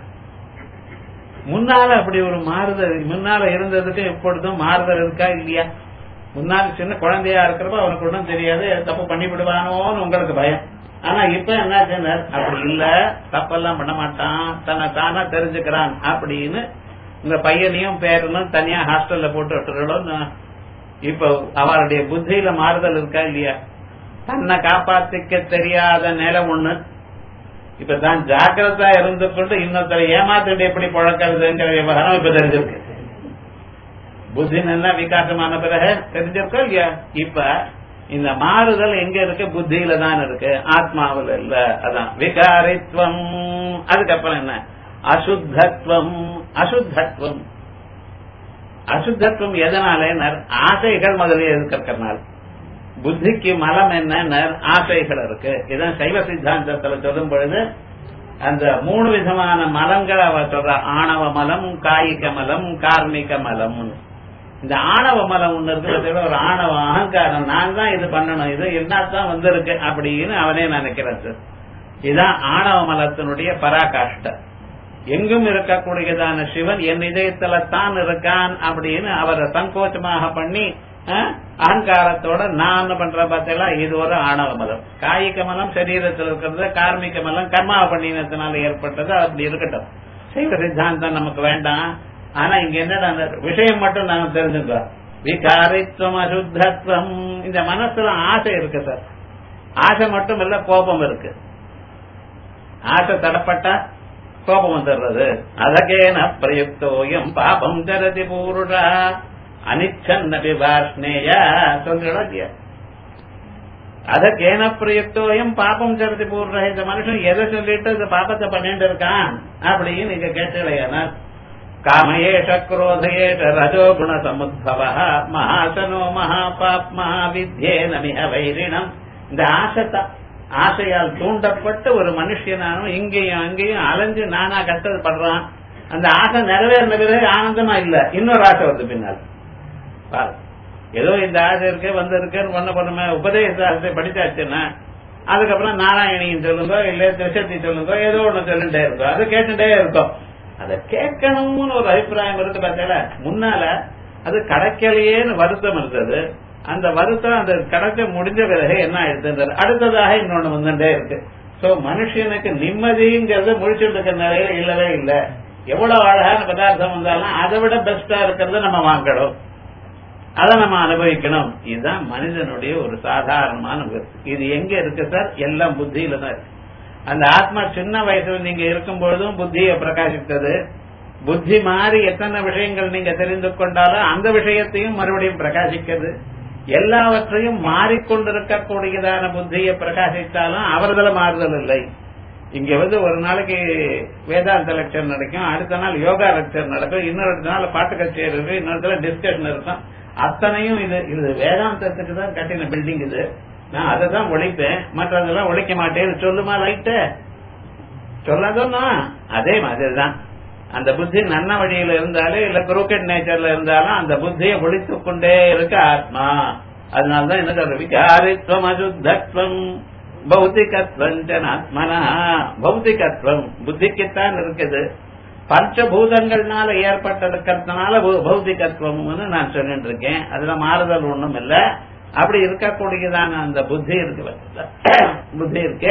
S1: முன்னால அப்படி ஒரு மாறுதல் முன்னால இருந்ததுக்கு எப்பொழுதும் மாறுதல் இருக்கா இல்லையா முன்னால சின்ன குழந்தையா இருக்கிறப்ப அவனுக்கு ஒன்றும் தெரியாது தப்பு பண்ணி விடுவானோன்னு உங்களுக்கு பயம் ஆனா இப்ப என்ன அப்படி இல்ல தப்பெல்லாம் பண்ண மாட்டான் தன்னை தானா தெரிஞ்சுக்கிறான் அப்படின்னு இந்த பையனையும் பேரனும் தனியா ஹாஸ்டல்ல போட்டு விட்டுறோம் இப்ப அவருடைய புத்தியில மாறுதல் இருக்கா இல்லையா தன்னை காப்பாத்திக்க தெரியாத நிலை ஒண்ணு இப்ப தான் ஜாக்கிரதா இருந்து கொண்டு இன்னொருத்தரை ஏமாத்திட்டு எப்படி பழக்கிறதுங்கிற விவகாரம் இப்ப தெரிஞ்சிருக்கு புத்தி நல்லா விகாசமான பிறகு தெரிஞ்சிருக்கோம் இல்லையா இப்ப இந்த மாறுதல் எங்க இருக்கு புத்தியில தான் இருக்கு ஆத்மாவில் இல்ல அதான் விகாரித்வம் அதுக்கப்புறம் என்ன அசுத்தத்துவம் அசுத்தத்துவம் அசுத்தத்துவம் எதனால ஆசைகள் முதலில் இருக்கிறதுனால புத்திக்கு மலம் என்ன ஆசைகள் இருக்கு இதான் சைவ சித்தாந்தத்துல சொல்லும் பொழுது அந்த மூணு விதமான மலங்களை அவ சொல்ற ஆணவ மலம் காய்க மலம் கார்மிக மலம் இந்த ஆணவ மலம் ஒண்ணு இருக்கிறது ஒரு ஆணவ அகங்காரம் நான் தான் இது பண்ணணும் இது என்னத்தான் வந்திருக்கு அப்படின்னு அவனே நினைக்கிறான் சார் இதுதான் ஆணவ மலத்தினுடைய பராகாஷ்ட எங்கும் இருக்கக்கூடியதான சிவன் என் இதயத்துல தான் இருக்கான் அப்படின்னு அவரை சங்கோச்சமாக பண்ணி அகங்காரத்தோட நான் பண்ற பார்த்தீங்களா இது ஒரு ஆணவ மலம் காய்க மலம் சரீரத்தில் இருக்கிறது கார்மிக மலம் கர்மாவ பண்ணினத்தினால ஏற்பட்டது அப்படி இருக்கட்டும் சைவ சித்தாந்தம் நமக்கு வேண்டாம் ஆனா இங்க என்னடா அந்த விஷயம் மட்டும் நாங்க தெரிஞ்சுக்கோ விகாரித்துவம் அசுத்தத்துவம் இந்த மனசுல ஆசை இருக்கு சார் ஆசை மட்டும் இல்ல கோபம் இருக்கு ஆசை தடப்பட்டா கோபம் வந்துடுறது அதகேன பிரயுக்தோயம் பாபம் தரதி பூருடா அனிச்சன்னபி வாஷ்ணேய சொல்றோம் இல்லையா அதற்கேன பிரயுக்தோயம் பாபம் சரதி பூர்ண இந்த மனுஷன் எதை சொல்லிட்டு இந்த பாபத்தை பண்ணிட்டு இருக்கான் அப்படின்னு நீங்க கேட்டலையானா காமயேஷ குரோதயேஷ ரஜோ குண சமுத்பவ மகாசனோ மகாபாப்மா வித்யே நமிஹ வைரிணம் இந்த ஆசைத்தா ஆசையால் தூண்டப்பட்டு ஒரு மனுஷனானும் இங்கேயும் அங்கேயும் அலைஞ்சு நானா கஷ்டப்படுறான் படுறான் அந்த ஆசை நிறைவேறின பிறகு ஆனந்தமா இல்ல இன்னொரு ஆசை வருது பின்னால் பாரு ஏதோ இந்த ஆசை இருக்கு வந்திருக்குன்னு பண்ண பண்ணுமே உபதேச ஆசை படிச்சாச்சுன்னா அதுக்கப்புறம் நாராயணியும் சொல்லுங்க இல்ல திருஷத்தி சொல்லுங்க ஏதோ ஒண்ணு சொல்லிட்டே இருக்கும் அது கேட்டுட்டே இருக்கும் அதை கேட்கணும்னு ஒரு அபிப்பிராயம் இருக்கு பார்த்தீங்களா முன்னால அது கிடைக்கலையேன்னு வருத்தம் இருந்தது அந்த வருத்தம் அந்த கிடைக்க முடிஞ்ச பிறகு என்ன ஆயிடுது அடுத்ததாக இன்னொன்னு வந்துட்டே இருக்கு சோ மனுஷனுக்கு நிம்மதிங்கிறது முடிச்சுட்டு இருக்கிற நிலையில இல்லவே இல்ல எவ்வளவு அழகான பதார்த்தம் வந்தாலும் அதை விட பெஸ்டா இருக்கிறத நம்ம வாங்கணும் அதை நம்ம அனுபவிக்கணும் இதுதான் மனிதனுடைய ஒரு சாதாரணமான இது எங்க இருக்கு சார் எல்லாம் புத்தியில தான் இருக்கு அந்த ஆத்மா சின்ன வயசுல நீங்க இருக்கும் பொழுதும் புத்தியை பிரகாசித்தது புத்தி மாறி எத்தனை விஷயங்கள் நீங்க தெரிந்து கொண்டாலும் அந்த விஷயத்தையும் மறுபடியும் பிரகாசிக்கிறது எல்லாவற்றையும் மாறிக்கொண்டிருக்கக்கூடியதான புத்தியை பிரகாசித்தாலும் அவர்களை மாறுதல் இல்லை இங்க வந்து ஒரு நாளைக்கு வேதாந்த லெக்சர் நடக்கும் அடுத்த நாள் யோகா லெக்சர் நடக்கும் இன்னொரு நாள் பாட்டு கச்சேரி இருக்கு இன்னொரு டிஸ்கஷன் இருக்கும் அத்தனையும் இது இது வேதாந்தத்துக்கு தான் கட்டின பில்டிங் இது நான் அதை தான் ஒழிப்பேன் மற்றதெல்லாம் ஒழிக்க மாட்டேன்னு சொல்லுமா லைட்டு சொல்லாதோன்னா அதே மாதிரி தான் அந்த புத்தி நன்ன வழியில இருந்தாலும் இல்ல குரோக்கெட் நேச்சர்ல இருந்தாலும் அந்த புத்தியை ஒழித்து கொண்டே இருக்க ஆத்மா அதனாலதான் என்ன சொல்ற விகாரித்வம் அசுத்தத்வம் பௌத்திகத்வம் ஆத்மனா பௌத்திகத்வம் புத்திக்குத்தான் இருக்குது பஞ்சபூதங்கள்னால ஏற்பட்டிருக்கிறதுனால பௌத்திகத்துவம்னு நான் சொல்லிட்டு இருக்கேன் அதுல மாறுதல் ஒண்ணும் இல்ல அப்படி இருக்கக்கூடியதான அந்த புத்தி இருக்கு புத்தி இருக்கு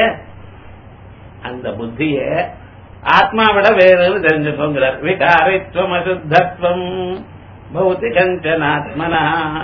S1: அந்த புத்திய ஆத்மாவிட வேறு தெரிஞ்சுக்கோங்கிறார் விகாரித்வம் அசுத்தத்வம் பௌத்திகஞ்சனாத்மனா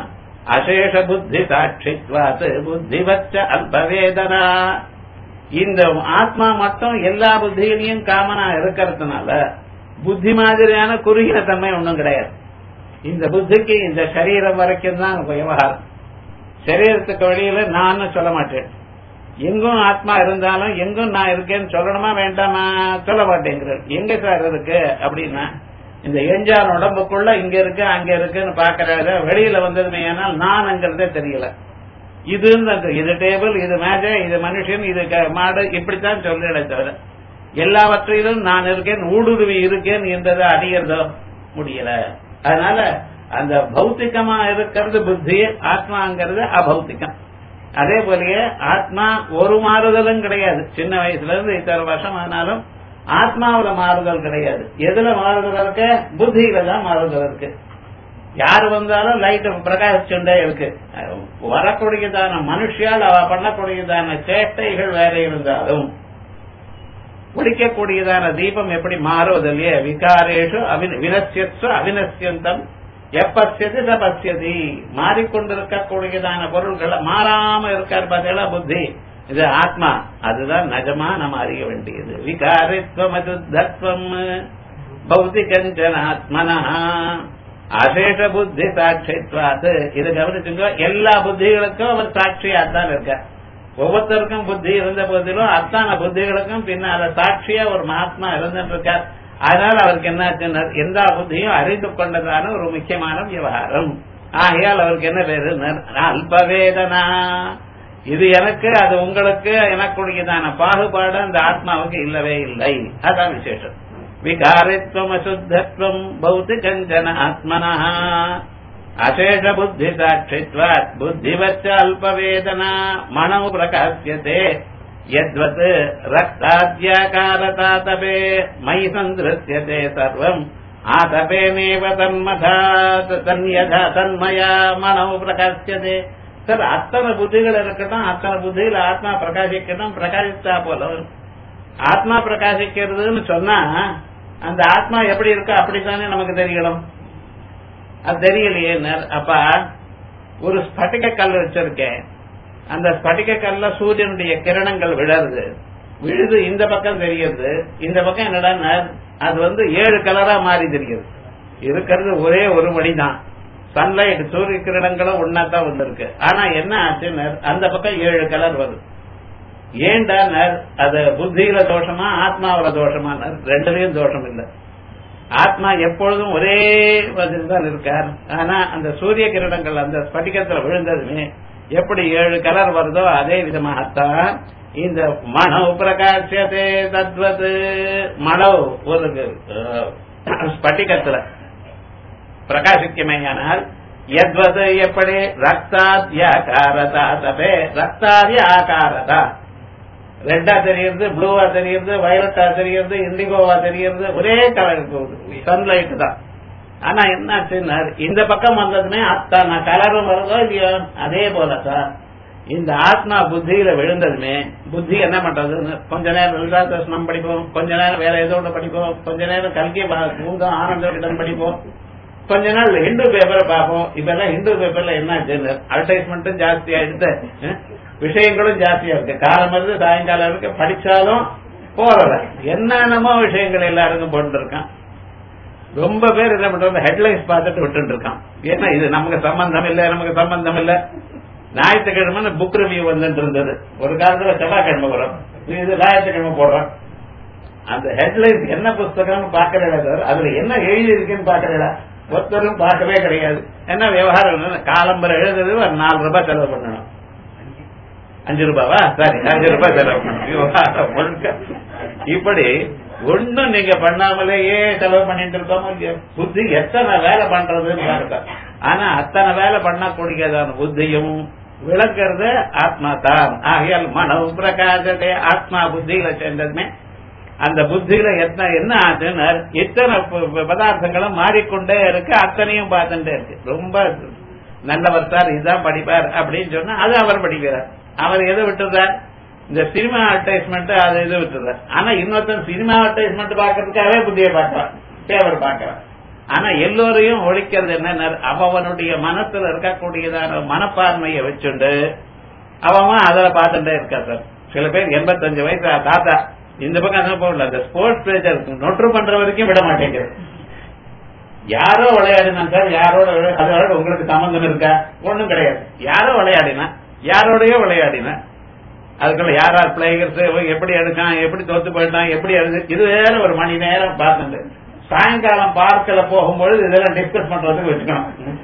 S1: அசேஷ புத்தி சாட்சித்வாத் புத்திவச்ச அல்பவேதனா இந்த ஆத்மா மட்டும் எல்லா புத்தியிலையும் காமனா இருக்கிறதுனால புத்தி மாதிரியான குறுகின தன்மை ஒன்றும் கிடையாது இந்த புத்திக்கு இந்த சரீரம் வரைக்கும் தான் விவகாரம் சரீரத்துக்கு வழியில நான் சொல்ல மாட்டேன் எங்கும் ஆத்மா இருந்தாலும் எங்கும் நான் இருக்கேன்னு சொல்லணுமா வேண்டாமா சொல்ல மாட்டேங்கிறேன் எங்க சார் இருக்கு அப்படின்னா இந்த எஞ்சான் உடம்புக்குள்ள இங்க இருக்கு அங்க இருக்குன்னு பாக்குறாரு வெளியில வந்ததுமே ஏனால் நான் அங்கிறதே தெரியல இது இது டேபிள் இது மேஜ இது மனுஷன் இது மாடு இப்படித்தான் சொல்லிட தவிர எல்லாவற்றிலும் நான் இருக்கேன் ஊடுருவி இருக்கேன் என்றதை அடியறதோ முடியல அதனால அந்த பௌத்திகமா இருக்கிறது புத்தி ஆத்மாங்கிறது அபௌத்திகம் அதே போலயே ஆத்மா ஒரு மாறுதலும் கிடையாது சின்ன வயசுல இருந்து இத்தனை வருஷம் ஆனாலும் ஆத்மாவில மாறுதல் கிடையாது எதுல மாறுதல் இருக்கு புத்தியில தான் மாறுதல் இருக்கு யாரு வந்தாலும் லைட் பிரகாசிச்சுட்டே இருக்கு வரக்கூடியதான மனுஷியால் அவ பண்ணக்கூடியதான சேட்டைகள் வேற இருந்தாலும் ஒழிக்கக்கூடியதான தீபம் எப்படி மாறுவதில்லையே விகாரேஷு வினசியத்து அவினசியந்தம் எப்பசியது சபசியதி மாறிக்கொண்டிருக்கக்கூடியதான பொருள்கள் மாறாம இருக்கார் பார்த்தீங்களா புத்தி இது ஆத்மா அதுதான் நிஜமா நம்ம அறிய வேண்டியது விகாரித்வம் அதுத்தம் பௌத்திகஞ்சன ஆத்மனா அசேஷ புத்தி சாட்சித்வாது இது கவனிச்சுங்க எல்லா புத்திகளுக்கும் அவர் சாட்சியா தான் இருக்கார் ஒவ்வொருத்தருக்கும் புத்தி இருந்த போதிலும் அத்தான புத்திகளுக்கும் பின்னால சாட்சியா ஒரு மகாத்மா இருந்துட்டு இருக்கார் அதனால அவருக்கு என்ன எந்த புத்தியும் அறிந்து கொண்டதான ஒரு முக்கியமான விவகாரம் ஆகையால் அவருக்கு என்ன பேரு அல்பவேதனா இது எனக்கு அது உங்களுக்கு எனக்குரியதான பாகுபாடு அந்த ஆத்மாவுக்கு இல்லவே இல்லை அதான் விசேஷம் விகாரித்வம் அசுத்தத்வம் பௌத்திகஞ்சன ஆத்மனா அசேஷ புத்தி சாட்சித்வாத் புத்திவச்ச அல்பவேதனா மனோ பிரகாசியதே யத்வத் ரக்தாத்யாகாரதாதபே மயி சந்திருத்தியதே சர்வம் ஆதபேனேவ தன்மதாத் தன்யதா தன்மயா மனோ பிரகாசியதே சார் அத்தனை புத்திகள் இருக்கட்டும் அத்தனை புத்திகள் ஆத்மா பிரகாசிக்கட்டும் பிரகாசித்தா போல ஆத்மா பிரகாசிக்கிறதுன்னு சொன்னா அந்த ஆத்மா எப்படி இருக்கோ அப்படித்தானே நமக்கு தெரியணும் அது தெரியலையே அப்ப ஒரு ஸ்பட்டிக கல் வச்சிருக்கேன் அந்த ஸ்பட்டிக கல்ல சூரியனுடைய கிரணங்கள் விழருது விழுது இந்த பக்கம் தெரியுது இந்த பக்கம் என்னடா அது வந்து ஏழு கலரா மாறி தெரியுது இருக்கிறது ஒரே ஒரு வழிதான் சன்லைட் சூரிய கிரணங்களும் ஒன்னா தான் வந்திருக்கு ஆனா என்ன ஆச்சுன்னு அந்த பக்கம் ஏழு கலர் வருது ஏன்டா அது புத்தியில தோஷமா ஆத்மாவில தோஷமா ரெண்டுலயும் தோஷம் இல்லை ஆத்மா எப்பொழுதும் ஒரே பதில் தான் இருக்கார் ஆனா அந்த சூரிய கிரணங்கள் அந்த ஸ்பட்டிகத்துல விழுந்ததுமே எப்படி ஏழு கலர் வருதோ அதே விதமாகத்தான் இந்த மனோ பிரகாசியதே தத்வது மனோ ஒரு ஸ்பட்டிகத்துல பிரகாசிக்குமேயானால் எத்வது எப்படி ரக்தாத்யாகாரதா தபே ரக்தாதி ஆகாரதா ரெட்டா தெரியுது ப்ளூவா தெரியுது வயலட்டா தெரியுது இண்டிகோவா தெரியுது ஒரே கலர் போகுது சன்லைட் தான் ஆனா என்னாச்சுன்னா இந்த பக்கம் வந்ததுமே அத்தனை கலரும் வருதோ இல்லையோ அதே போல சார் இந்த ஆத்மா புத்தியில விழுந்ததுமே புத்தி என்ன பண்றது கொஞ்ச நேரம் லலிதாசனம் படிப்போம் கொஞ்ச நேரம் வேற ஏதோ ஒன்று படிப்போம் கொஞ்ச நேரம் கல்கி பூந்தம் ஆனந்தம் படிப்போம் கொஞ்ச நாள் ஹிந்து பேப்பரை பார்ப்போம் இப்ப எல்லாம் ஹிந்து பேப்பர்ல என்ன அட்வர்டைஸ்மெண்ட்டும் ஜாஸ்தி ஆயிடுத்து விஷயங்களும் ஜாஸ்தியா இருக்கு காலம் வந்து சாயங்காலம் இருக்கு படிச்சாலும் போறல என்னென்னமோ விஷயங்கள் எல்லாருக்கும் போட்டு இருக்கான் ரொம்ப பேர் என்ன பண்றாங்க ஹெட்லைன்ஸ் பார்த்துட்டு விட்டு இருக்கான் ஏன்னா இது நமக்கு சம்பந்தம் இல்ல நமக்கு சம்பந்தம் இல்ல ஞாயிற்றுக்கிழமை புக் ரிவ்யூ வந்துட்டு இருந்தது ஒரு காலத்துல செவ்வாய்க்கிழமை வரும் இது ஞாயிற்றுக்கிழமை போடுறோம் அந்த ஹெட்லைன்ஸ் என்ன புஸ்தகம்னு பாக்கறா அதுல என்ன எழுதி இருக்குன்னு பாக்கறா ஒருத்தரும் பார்க்கவே கிடையாது என்ன விவகாரம் காலம்பரை எழுதுறது ஒரு நாலு ரூபாய் செலவு பண்ணணும் அஞ்சு ரூபாவா சரி அஞ்சு ரூபாய் செலவு பண்ணணும் விவகாரம் முழுக்க இப்படி ஒண்ணும் நீங்க பண்ணாமலேயே செலவு பண்ணிட்டு இருக்கோமோ இல்லையோ புத்தி எத்தனை வேலை பண்றதுன்னு பாருங்க ஆனா அத்தனை வேலை பண்ணக்கூடியதான புத்தியும் விளக்குறது ஆத்மா தான் ஆகையால் மனவு பிரகாசத்தை ஆத்மா புத்தியில சேர்ந்ததுமே அந்த புத்தியில எத்தனை என்ன ஆச்சுன்னு இத்தனை பதார்த்தங்களும் மாறிக்கொண்டே இருக்கு அத்தனையும் பார்த்துட்டே இருக்கு ரொம்ப நல்லவர் சார் இதுதான் படிப்பார் அப்படின்னு சொன்னா அது அவர் படிக்கிறார் அவர் எதை விட்டுறார் இந்த சினிமா அட்வர்டைஸ்மெண்ட் அது இது விட்டுறார் ஆனா இன்னொருத்தன் சினிமா அட்வர்டைஸ்மெண்ட் பாக்குறதுக்காகவே புத்தியை பார்க்கலாம் பேவர் பார்க்கலாம் ஆனா எல்லோரையும் ஒழிக்கிறது என்ன அவனுடைய மனசுல இருக்கக்கூடியதான மனப்பான்மையை வச்சுண்டு அவன் அதுல பார்த்துட்டே இருக்கா சார் சில பேர் எண்பத்தஞ்சு வயசு தாத்தா இந்த பக்கம் அந்த போகல அந்த ஸ்போர்ட்ஸ் பேஜர் நொற்று பண்ற வரைக்கும் விட மாட்டேங்குது யாரோ விளையாடினா சார் யாரோட அதோட உங்களுக்கு சம்பந்தம் இருக்கா ஒண்ணும் கிடையாது யாரோ விளையாடினா யாரோடய விளையாடினா அதுக்குள்ள யார் யார் பிளேயர்ஸ் எப்படி எடுக்கான் எப்படி தோத்து போயிட்டான் எப்படி எடுது இது வேற ஒரு மணி நேரம் பார்த்துட்டு சாயங்காலம் பார்க்கல போகும்பொழுது இதெல்லாம் டிஸ்கஸ் பண்றதுக்கு வச்சுக்கணும்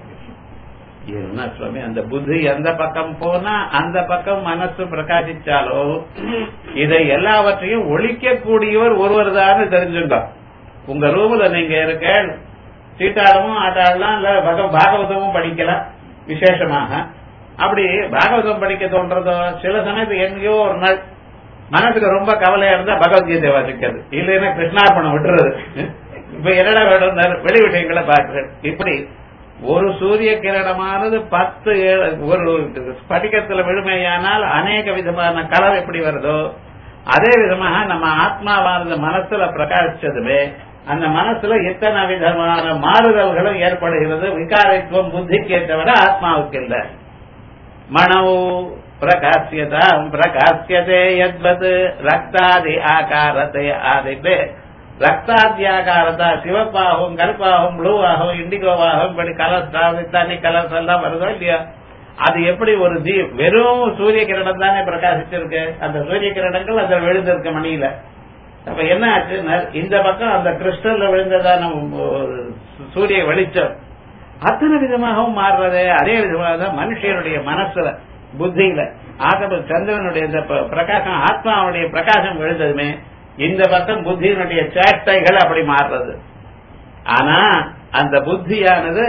S1: என்ன சுவாமி அந்த புத்தி எந்த பக்கம் போனா அந்த பக்கம் மனசு பிரகாசிச்சாலோ இதை எல்லாவற்றையும் ஒழிக்கக்கூடியவர் ஒருவர் தான் தெரிஞ்சுங்க உங்க ரூம்ல நீங்க இருக்க சீட்டாடமும் ஆட்டாடலாம் இல்ல பாகவதமும் படிக்கலாம் விசேஷமாக அப்படி பாகவதம் படிக்க தோன்றதோ சில சமயத்துக்கு எங்கேயோ ஒரு நாள் மனசுக்கு ரொம்ப கவலையா இருந்தா பகவத்கீதை வாசிக்கிறது இல்லைன்னா கிருஷ்ணார்பணம் விட்டுறது இப்ப என்னடா வேணும் வெளி விஷயங்களை பார்க்கிறேன் இப்படி ஒரு சூரிய கிரணமானது பத்து ஒரு ஸ்படிகத்துல விழுமையானால் அநேக விதமான கலர் எப்படி வருதோ அதே விதமாக நம்ம ஆத்மாவானது மனசுல பிரகாசிச்சதுமே அந்த மனசுல எத்தனை விதமான மாறுதல்களும் ஏற்படுகிறது விகாரத்துவம் புத்திக்கே தவிர ஆத்மாவுக்கு இல்லை மனவு பிரகாசியதாம் பிரகாசியதே யத்வத் ரக்தாதி ஆகாரத்தை ஆதிபே ரக்தாத்தியாகாரதா சிவப்பாகவும் கருப்பாகவும் ப்ளூவாகவும் இண்டிகோவாகவும் இப்படி கலர்ஸ் தனி கலர்ஸ் எல்லாம் வருதோ இல்லையா அது எப்படி ஒரு தீ வெறும் சூரிய கிரணம் தானே பிரகாசிச்சிருக்கு அந்த சூரிய கிரணங்கள் அதுல விழுந்திருக்க மணியில அப்ப என்ன ஆச்சுன்னா இந்த பக்கம் அந்த கிறிஸ்டல்ல விழுந்ததான சூரிய வெளிச்சம் அத்தனை விதமாகவும் மாறுறது அதே விதமாக தான் மனுஷனுடைய மனசுல புத்தியில ஆகப்ப சந்திரனுடைய இந்த பிரகாசம் ஆத்மாவுடைய பிரகாசம் விழுந்ததுமே இந்த பக்கம் புத்தியினுடைய சேட்டைகள் அப்படி மாறுறது ஆனா அந்த புத்தியானது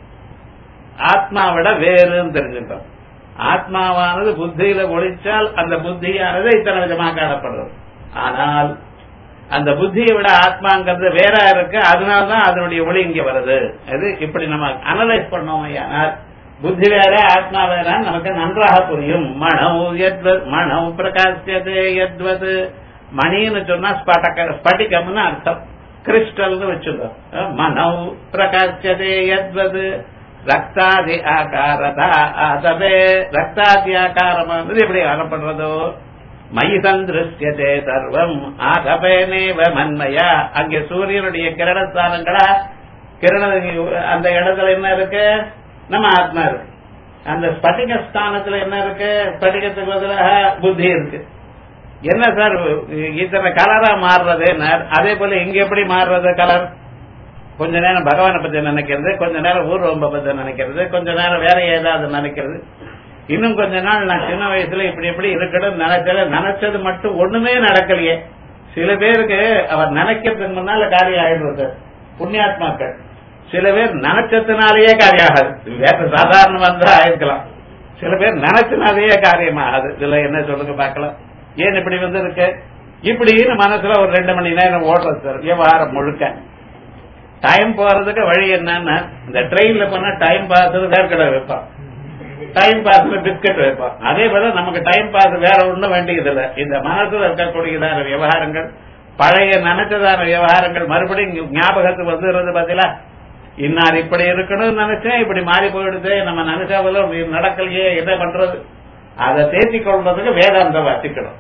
S1: ஆத்மாவிட வேறுன்னு தெரிஞ்சுட்டோம் ஆத்மாவானது புத்தியில ஒழிச்சால் அந்த புத்தியானது இத்தனை விதமாக காணப்படுறது ஆனால் அந்த புத்தியை விட ஆத்மாங்கிறது வேற இருக்கு அதனால்தான் அதனுடைய ஒளி இங்க வருது அது இப்படி நம்ம அனலைஸ் பண்ணோம் ஆனால் புத்தி வேற ஆத்மா வேற நமக்கு நன்றாக புரியும் மனவு எத்வத் மனவு பிரகாசியதே எத்வது மணின்னு சொன்னா ஸ்படக ஸ்படிகம்னு அர்த்தம் கிறிஸ்டல்னு வச்சுக்கோ மனவு பிரகாசியதே எத்வது ரக்தாதி ஆகாரதா அதவே ரக்தாதி ஆகாரமானது எப்படி காணப்படுறதோ மயி சந்திருஷ்யதே சர்வம் ஆகபேனேவ மன்மையா அங்கே சூரியனுடைய கிரணஸ்தானங்களா கிரண அந்த இடத்துல என்ன இருக்கு நம்ம ஆத்மா இருக்கு அந்த ஸ்பட்டிக ஸ்தானத்துல என்ன இருக்கு ஸ்பட்டிகத்துக்கு பதிலாக புத்தி இருக்கு என்ன சார் இத்தனை கலரா மாறுறது அதே போல இங்க எப்படி மாறுறது கலர் கொஞ்ச நேரம் பகவானை பத்தி நினைக்கிறது கொஞ்ச நேரம் ஊர்வம்ப பத்தி நினைக்கிறது கொஞ்ச நேரம் வேற ஏதாவது நினைக்கிறது இன்னும் கொஞ்ச நாள் நான் சின்ன வயசுல இப்படி எப்படி இருக்கணும் நினைச்சல நினைச்சது மட்டும் ஒண்ணுமே நடக்கலையே சில பேருக்கு அவர் நினைக்கிறதுக்கு முன்னால காரியம் ஆயிடுறது புண்ணியாத்மாக்கள் சில பேர் நினைச்சதுனாலேயே காரியம் ஆகாது வேற சாதாரணமா இருந்தா ஆயிருக்கலாம் சில பேர் நினைச்சனாலேயே காரியம் ஆகாது இதுல என்ன சொல்லுங்க பார்க்கலாம் ஏன் இப்படி வந்து இருக்கு இப்படின்னு மனசுல ஒரு ரெண்டு மணி நேரம் ஓடுறது சார் விவகாரம் முழுக்க டைம் போறதுக்கு வழி என்னன்னா இந்த ட்ரெயின்ல போனா டைம் பார்த்து வேர்க்கடை வைப்பான் டைம் பாஸ்ல பிஸ்கட் வைப்பான் அதே போல நமக்கு டைம் பாஸ் வேற ஒண்ணும் வேண்டியது இல்ல இந்த மனசுல இருக்கக்கூடியதான விவகாரங்கள் பழைய நினைச்சதான விவகாரங்கள் மறுபடியும் ஞாபகத்துக்கு வந்துடுறது பாத்தீங்களா இன்னார் இப்படி இருக்கணும்னு நினைச்சேன் இப்படி மாறி போயிடுது நம்ம நினைச்சா போல நடக்கலையே என்ன பண்றது அதை தேர்த்தி கொள்றதுக்கு வேதாந்தம் வச்சுக்கணும்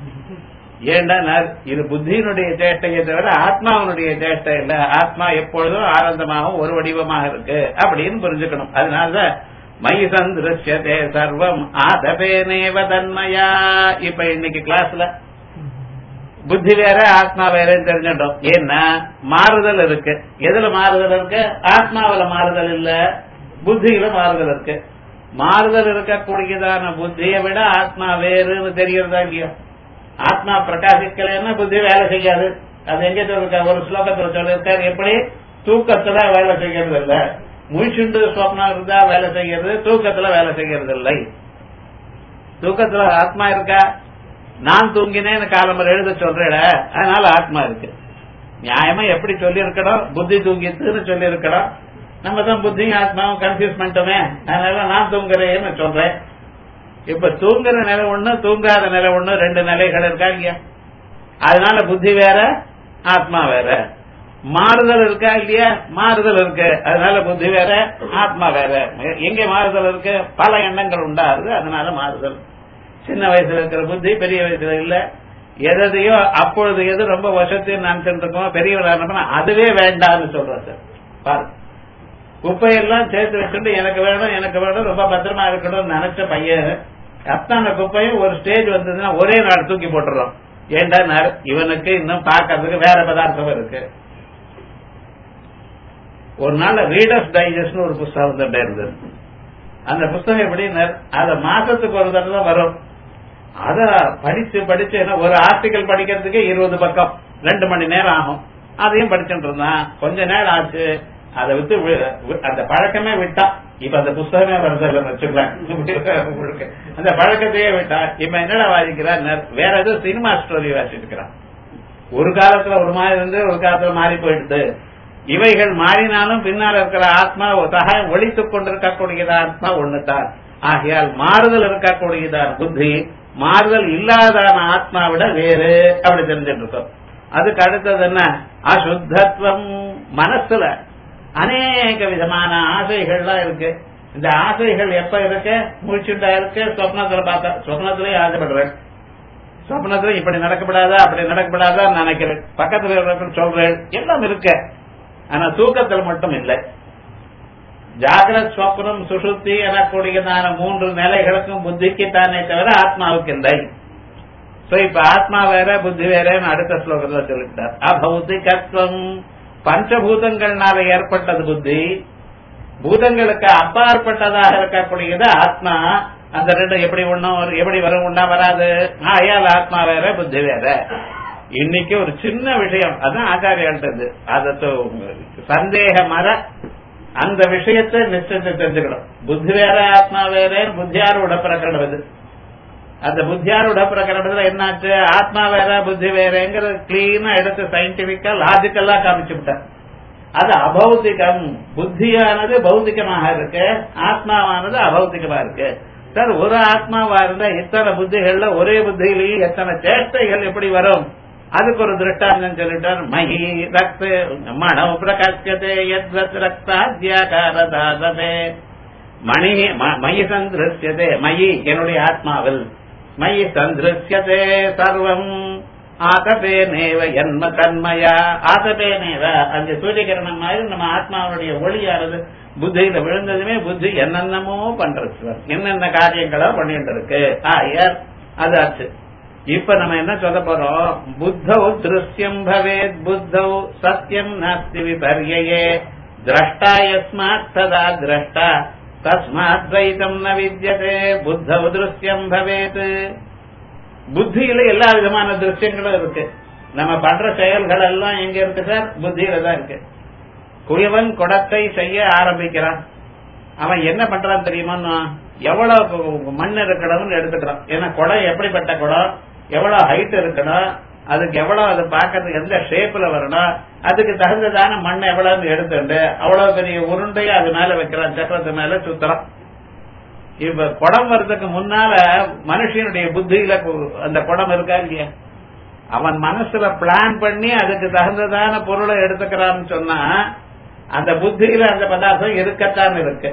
S1: ஏண்டா இது புத்தியினுடைய சேஷ்டையை தவிர ஆத்மாவனுடைய சேஷ்டை இல்ல ஆத்மா எப்பொழுதும் ஆனந்தமாகவும் ஒரு வடிவமாக இருக்கு அப்படின்னு புரிஞ்சுக்கணும் அதனாலதான் மயி சந்திருஷ்யதே சர்வம் ஆதபேனேவ தன்மயா இப்ப இன்னைக்கு கிளாஸ்ல புத்தி வேற ஆத்மா வேறன்னு தெரிஞ்சிட்டோம் ஏன்னா மாறுதல் இருக்கு எதுல மாறுதல் இருக்கு ஆத்மாவில மாறுதல் இல்ல புத்தியில மாறுதல் இருக்கு மாறுதல் இருக்கக்கூடியதான புத்தியை விட ஆத்மா வேறுன்னு தெரியறதா இல்லையா ஆத்மா பிரகாசிக்கலைன்னா புத்தி வேலை செய்யாது அது எங்க சொல்லிருக்க ஒரு ஸ்லோகத்துல சொல்லிருக்காரு எப்படி தூக்கத்துல வேலை செய்யறது இல்ல முழிச்சுண்டு சொப்னம் இருந்தா வேலை செய்யறது தூக்கத்துல வேலை செய்யறது இல்லை தூக்கத்துல ஆத்மா இருக்கா நான் தூங்கினேன்னு காலம்பர் எழுத சொல்றேன் அதனால ஆத்மா இருக்கு நியாயமா எப்படி சொல்லி இருக்கணும் புத்தி தூங்கிட்டுன்னு சொல்லி இருக்கணும் நம்ம தான் புத்தியும் ஆத்மாவும் கன்ஃபியூஸ் பண்ணிட்டோமே அதனால நான் தூங்குறேன்னு சொல்றேன் இப்ப தூங்குற நிலை ஒண்ணு தூங்காத நிலை ஒண்ணு ரெண்டு நிலைகள் இருக்கா இல்லையா அதனால புத்தி வேற ஆத்மா வேற மாறுதல் இருக்கா இல்லையா மாறுதல் இருக்கு அதனால புத்தி வேற ஆத்மா வேற எங்க மாறுதல் இருக்கு பல எண்ணங்கள் உண்டாகுது அதனால மாறுதல் சின்ன வயசுல இருக்கிற புத்தி பெரிய வயசுல இல்ல எதையோ அப்பொழுது எது ரொம்ப வருஷத்தையும் நினைச்சிட்டு இருக்கோம் பெரியவரான அதுவே வேண்டாம்னு சொல்றேன் சார் பாரு குப்பையெல்லாம் சேர்த்து வச்சுட்டு எனக்கு வேணும் எனக்கு வேணும் ரொம்ப பத்திரமா இருக்கணும்னு நினைச்ச பையன் அத்தனை குப்பையும் ஒரு ஸ்டேஜ் வந்ததுன்னா ஒரே நாள் தூக்கி போட்டுறோம் ஏண்டா இவனுக்கு இன்னும் பார்க்கறதுக்கு வேற பதார்த்தம் இருக்கு ஒரு நாள் ரீடர்ஸ் டைஜஸ்ட் ஒரு புஸ்தகம் வந்துட்டே இருந்தது அந்த புஸ்தகம் எப்படின்னு அத மாசத்துக்கு ஒரு தடவை வரும் அத படிச்சு படிச்சு ஒரு ஆர்டிக்கல் படிக்கிறதுக்கு இருபது பக்கம் ரெண்டு மணி நேரம் ஆகும் அதையும் படிச்சுட்டு இருந்தான் கொஞ்ச நேரம் ஆச்சு அதை விட்டு அந்த பழக்கமே விட்டா இப்ப அந்த புஸ்தகமே வருது வச்சுக்கலாம் அந்த பழக்கத்தையே விட்டா இப்ப என்னடா வாசிக்கிறார் வேற எதுவும் சினிமா ஸ்டோரி வாசிட்டு இருக்கிறான் ஒரு காலத்துல ஒரு மாதிரி இருந்து ஒரு காலத்துல மாறி போயிடுது இவைகள் மாறினாலும் பின்னால் இருக்கிற ஆத்மா சகாயம் ஒழித்துக் கொண்டிருக்கக்கூடியதா ஆத்மா ஒண்ணுதான் ஆகையால் மாறுதல் இருக்கக்கூடியதான் புத்தி மாறுதல் இல்லாதான ஆத்மா விட வேறு அப்படி தெரிஞ்சுட்டு இருக்கோம் அதுக்கு அடுத்தது என்ன அசுத்தத்துவம் மனசுல அநேக விதமான ஆசைகள்லாம் இருக்கு இந்த ஆசைகள் எப்ப இருக்கு முடிச்சுட்டா இருக்கு சொப்னத்துல பார்த்தா சொப்னத்திலேயே ஆசைப்படுறேன் சொப்னத்துல இப்படி நடக்கப்படாதா அப்படி நடக்கப்படாதா நினைக்கிறேன் பக்கத்துல இருக்கிற சொல்றேன் எல்லாம் இருக்கு ஆனா தூக்கத்தில் மட்டும் இல்லை ஜாகிரத் ஸ்வப்னம் சுசுத்தி எனக்கூடியதான மூன்று நிலைகளுக்கும் புத்திக்கு தானே தவிர ஆத்மாவுக்கு இல்லை சோ இப்ப ஆத்மா வேற புத்தி வேறன்னு அடுத்த ஸ்லோகத்துல சொல்லிட்டார் அபௌதிகத்துவம் பஞ்சபூதங்கள்னால ஏற்பட்டது புத்தி பூதங்களுக்கு அப்பாற்பட்டதாக இருக்கக்கூடியது ஆத்மா அந்த ரெண்டு எப்படி ஒண்ணும் எப்படி வரும் உண்டா வராது ஆயால் ஆத்மா வேற புத்தி வேற இன்னைக்கு ஒரு சின்ன விஷயம் அதான் ஆச்சாரியான்றது அது சந்தேக மர அந்த விஷயத்தை நிச்சயத்தை தெரிஞ்சுக்கணும் புத்தி வேற ஆத்மா வேற புத்தியாரோட பிரகரணம் இது அந்த புத்தியாரோட பிரகரணத்துல என்னாச்சு ஆத்மா வேற புத்தி வேறங்கிறது கிளீனா எடுத்து சயின்டிபிக்கா லாஜிக்கலா காமிச்சு விட்டார் அது அபௌத்திகம் புத்தியானது பௌத்திகமாக இருக்கு ஆத்மாவானது அபௌத்திகமா இருக்கு சார் ஒரு ஆத்மாவா இருந்தா இத்தனை புத்திகள்ல ஒரே புத்தியிலேயே எத்தனை சேஷ்டைகள் எப்படி வரும் அதுக்கு ஒரு திருஷ்டாந்தம் சொல்லிட்டார் மகி ரக்த மணவு பிரகாசியதே எத் ரக்தாத்யாகாரதாதே மணி மயி சந்திருஷ்யதே மயி என்னுடைய ஆத்மாவில் மயி சந்திருஷ்யதே சர்வம் ஆதபே நேவ என்ம தன்மயா ஆதபே நேவ அந்த சூரியகிரணம் மாதிரி நம்ம ஆத்மாவுடைய ஒளியானது புத்தியில விழுந்ததுமே புத்தி என்னென்னமோ பண்றது என்னென்ன காரியங்களோ பண்ணிட்டு இருக்கு ஆயர் அது ஆச்சு இப்ப நம்ம என்ன சொல்ல போறோம் புத்தௌ திருஷ்யம் பவேத் புத்தௌ சத்தியம் நாஸ்தி விபர்யே திரஷ்டா யஸ்மாத் சதா திரஷ்டா தஸ்மாத் துவைதம் ந வித்யதே புத்தௌ திருஷ்யம் பவேத் புத்தியில எல்லா விதமான திருஷ்யங்களும் இருக்கு நம்ம பண்ற செயல்கள் எல்லாம் எங்க இருக்கு சார் புத்தியில தான் இருக்கு குயவன் குடத்தை செய்ய ஆரம்பிக்கிறான் அவன் என்ன பண்றான் தெரியுமா எவ்வளவு மண் இருக்கணும்னு எடுத்துக்கிறான் ஏன்னா குடம் எப்படிப்பட்ட குடம் எவ்வளவு ஹைட் இருக்கணும் அதுக்கு எவ்வளவு அது பார்க்கறதுக்கு எந்த ஷேப்ல வரணும் அதுக்கு தகுந்ததான மண் எவ்வளவு எடுத்துட்டு அவ்வளவு பெரிய உருண்டையா அது மேல வைக்கிறான் சக்கரத்து மேல சுத்துறான் இப்ப குடம் வர்றதுக்கு முன்னால மனுஷனுடைய புத்தியில அந்த குடம் இருக்கா இல்லையா அவன் மனசுல பிளான் பண்ணி அதுக்கு தகுந்ததான பொருளை எடுத்துக்கிறான்னு சொன்னா அந்த புத்தியில அந்த பதார்த்தம் இருக்கத்தான் இருக்கு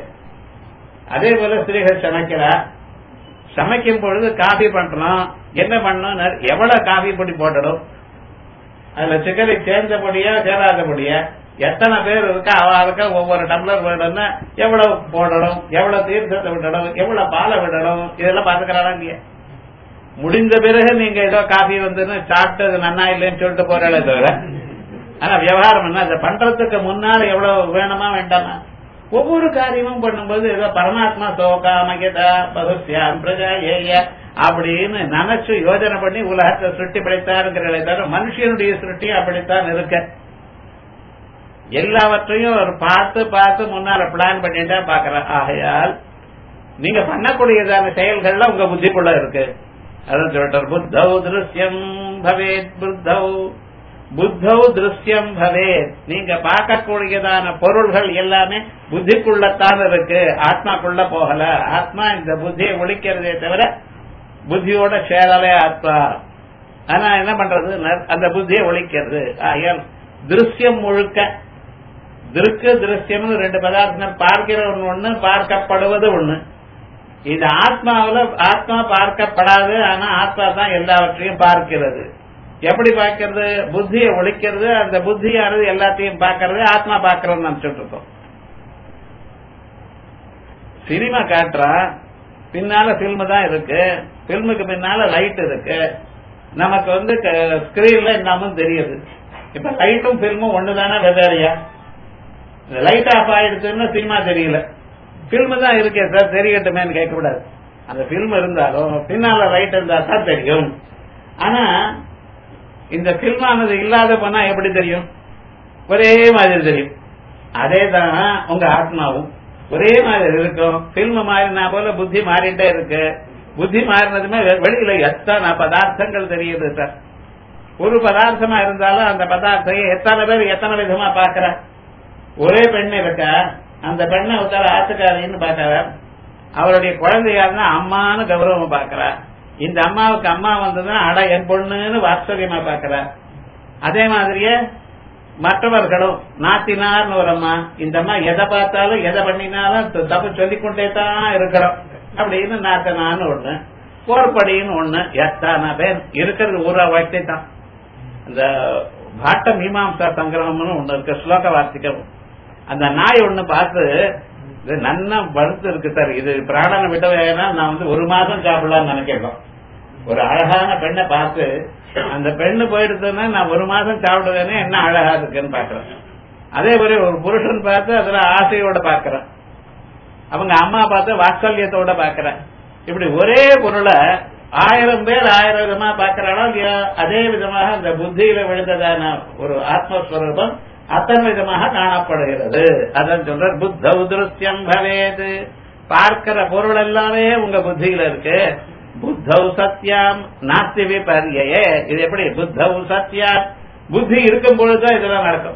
S1: அதே போல ஸ்திரீகள் சமைக்கிறா சமைக்கும் பொழுது காஃபி பண்றோம் என்ன பண்ணணும் எவ்வளவு காஃபி பொடி போடணும் அதுல சிக்கரை சேர்ந்தபடியா சேராதபடியா எத்தனை பேர் இருக்கா அவளுக்கு ஒவ்வொரு டம்ளர் வேணும்னா எவ்வளவு போடணும் எவ்வளவு தீர்த்தத்தை விடணும் எவ்வளவு பாலை விடணும் இதெல்லாம் பாத்துக்கிறானா இல்லையா முடிந்த பிறகு நீங்க ஏதோ காஃபி வந்துன்னு சாப்பிட்டு அது நன்னா இல்லைன்னு சொல்லிட்டு போறாளே தவிர ஆனா விவகாரம் என்ன அதை பண்றதுக்கு முன்னால எவ்வளவு வேணுமா வேண்டாமா ஒவ்வொரு காரியமும் பண்ணும்போது ஏதோ பரமாத்மா சோகாமகிதா பகுஸ்யாம் பிரஜா ஏய அப்படின்னு நினைச்சு யோஜனை பண்ணி உலகத்தை சுருட்டி படைத்தாருங்கிறத தவிர மனுஷனுடைய சுருட்டி அப்படித்தான் இருக்க எல்லாவற்றையும் ஒரு பார்த்து பார்த்து முன்னால பிளான் பண்ணிட்டா பாக்குற ஆகையால் நீங்க பண்ணக்கூடியதான செயல்கள்ல உங்க புத்திக்குள்ள இருக்கு அதான் சொல்லிட்டார் புத்தௌ திருஷ்யம் பவேத் புத்தௌ புத்தௌ திருஷ்யம் பவேத் நீங்க பார்க்கக்கூடியதான பொருள்கள் எல்லாமே புத்திக்குள்ளத்தான் இருக்கு ஆத்மாக்குள்ள போகல ஆத்மா இந்த புத்தியை ஒழிக்கிறதே தவிர புத்தியோட சேரலே ஆத்மா ஆனா என்ன பண்றது அந்த புத்தியை ஒழிக்கிறது ஆகையால் திருஷ்யம் முழுக்க திருக்கு திருஷ்யம்னு ரெண்டு பதார்த்தம் பார்க்கிற ஒண்ணு ஒண்ணு பார்க்கப்படுவது ஒண்ணு இது ஆத்மாவில் ஆத்மா பார்க்கப்படாது ஆனா ஆத்மா தான் எல்லாவற்றையும் பார்க்கிறது எப்படி பார்க்கிறது புத்தியை ஒழிக்கிறது அந்த புத்தியானது எல்லாத்தையும் பார்க்கறது ஆத்மா பார்க்கறதுன்னு நினைச்சிட்டு இருக்கோம் சினிமா காட்டுறா பின்னால பில்மு தான் இருக்கு பில்முக்கு பின்னால லைட் இருக்கு நமக்கு வந்து ஸ்கிரீன்ல என்னமும் தெரியுது இப்ப லைட்டும் பில்மும் ஒண்ணுதானே வெவ்வேறையா லைட் ஆஃப் ஆயிடுச்சுன்னா சினிமா தெரியல பில்மு தான் இருக்கே சார் தெரியட்டுமேன்னு கேட்கக்கூடாது அந்த பில்ம் இருந்தாலும் பின்னால லைட் இருந்தா தான் தெரியும் ஆனா இந்த பில்மானது இல்லாத போனா எப்படி தெரியும் ஒரே மாதிரி தெரியும் அதே தான் உங்க ஆத்மாவும் ஒரே மாதிரி இருக்கும் பில்ம் மாறினா போல புத்தி மாறிட்டே இருக்கு புத்தி மாறினதுமே வெளியில எத்தனை பதார்த்தங்கள் தெரியுது சார் ஒரு பதார்த்தமா இருந்தாலும் அந்த பதார்த்தத்தை எத்தனை பேர் எத்தனை விதமா பாக்குற ஒரே பெண் இருக்கா அந்த பெண்ணை உத்தர ஆத்துக்காரின்னு பாக்கிறார் அவருடைய குழந்தையாருன்னா அம்மான்னு கௌரவம் பாக்குறார் இந்த அம்மாவுக்கு அம்மா வந்ததுன்னா அட என் பொண்ணுன்னு வாத்சரியமா பாக்குறார் அதே மாதிரியே மற்றவர்களும் நாத்தினார்னு ஒரு அம்மா இந்த அம்மா எதை பார்த்தாலும் எதை பண்ணினாலும் தப்பு சொல்லிக்கொண்டே தான் இருக்கிறோம் அப்படின்னு நாத்தனான்னு ஒண்ணு போர்படின்னு ஒண்ணு எத்தனை பேர் இருக்கிறது ஒரு வார்த்தை தான் இந்த பாட்ட மீமாம்சா சங்கிரகம்னு ஒண்ணு இருக்கு ஸ்லோக வார்த்திகம் அந்த நாய் ஒண்ணு பார்த்து இது நன்னா பழுத்து இருக்கு சார் இது பிராணனை விட வேணா நான் வந்து ஒரு மாசம் சாப்பிடலாம்னு நினைக்கிறோம் ஒரு அழகான பெண்ணை பார்த்து அந்த பெண்ணு போயிடுதுன்னா நான் ஒரு மாசம் சாப்பிடுவேன்னு என்ன அழகா இருக்குன்னு பாக்குறேன் அதே மாதிரி ஒரு புருஷன் பார்த்து அதுல ஆசையோட பாக்குறேன் அவங்க அம்மா பார்த்து வாத்சல்யத்தோட பாக்குறேன் இப்படி ஒரே பொருளை ஆயிரம் பேர் ஆயிரம் விதமா பாக்குறாளோ இல்லையா அதே விதமாக அந்த புத்தியில விழுந்ததான ஒரு ஆத்மஸ்வரூபம் அத்தனை விதமாக காணப்படுகிறது அதான் சொல்ற புத்த உதிருத்தியம் பவேது பார்க்கிற பொருள் எல்லாமே உங்க புத்தியில இருக்கு புத்தௌ சத்தியம் நாஸ்தி விபர்யே இது எப்படி புத்தௌ சத்தியம் புத்தி இருக்கும் பொழுதுதான் இதெல்லாம் நடக்கும்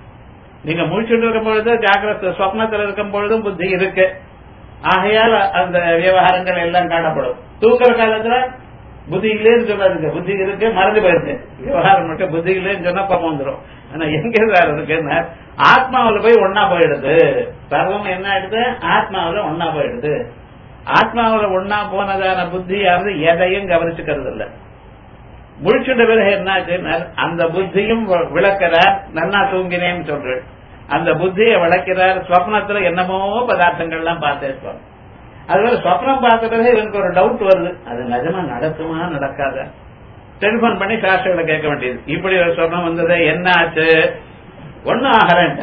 S1: நீங்க முடிச்சுட்டு இருக்கும் பொழுது ஜாகிரத சொப்னத்தில் இருக்கும் பொழுதும் புத்தி இருக்கு ஆகையால் அந்த விவகாரங்கள் எல்லாம் காணப்படும் தூக்குற காலத்துல புத்தி இல்லைன்னு சொல்லாதுங்க புத்தி இருக்கு மறந்து போயிருக்கு விவகாரம் மட்டும் புத்தி இல்லைன்னு சொன்னா பக்கம் வந்துடும் ஆனா எங்க சார் இருக்குன்னா ஆத்மாவில போய் ஒன்னா போயிடுது சர்வம் என்ன ஆயிடுது ஆத்மாவில ஒன்னா போயிடுது ஆத்மாவில ஒன்னா போனதான புத்தியாவது எதையும் கவனிச்சுக்கிறது இல்ல முழிச்சுட்ட பிறகு என்னாச்சுன்னா அந்த புத்தியும் விளக்கிறார் நன்னா தூங்கினேன்னு சொல்றேன் அந்த புத்தியை விளக்கிறார் ஸ்வப்னத்துல என்னமோ பதார்த்தங்கள்லாம் பார்த்தேன் அதுவே ஸ்வப்னம் பார்த்த பிறகு எனக்கு ஒரு டவுட் வருது அது நிஜமா நடக்குமா நடக்காத டெலிபோன் பண்ணி சாஸ்திரங்களை கேட்க வேண்டியது இப்படி ஒரு சொப்னம் வந்தது என்ன ஆச்சு ஒன்னும் ஆகிறேன்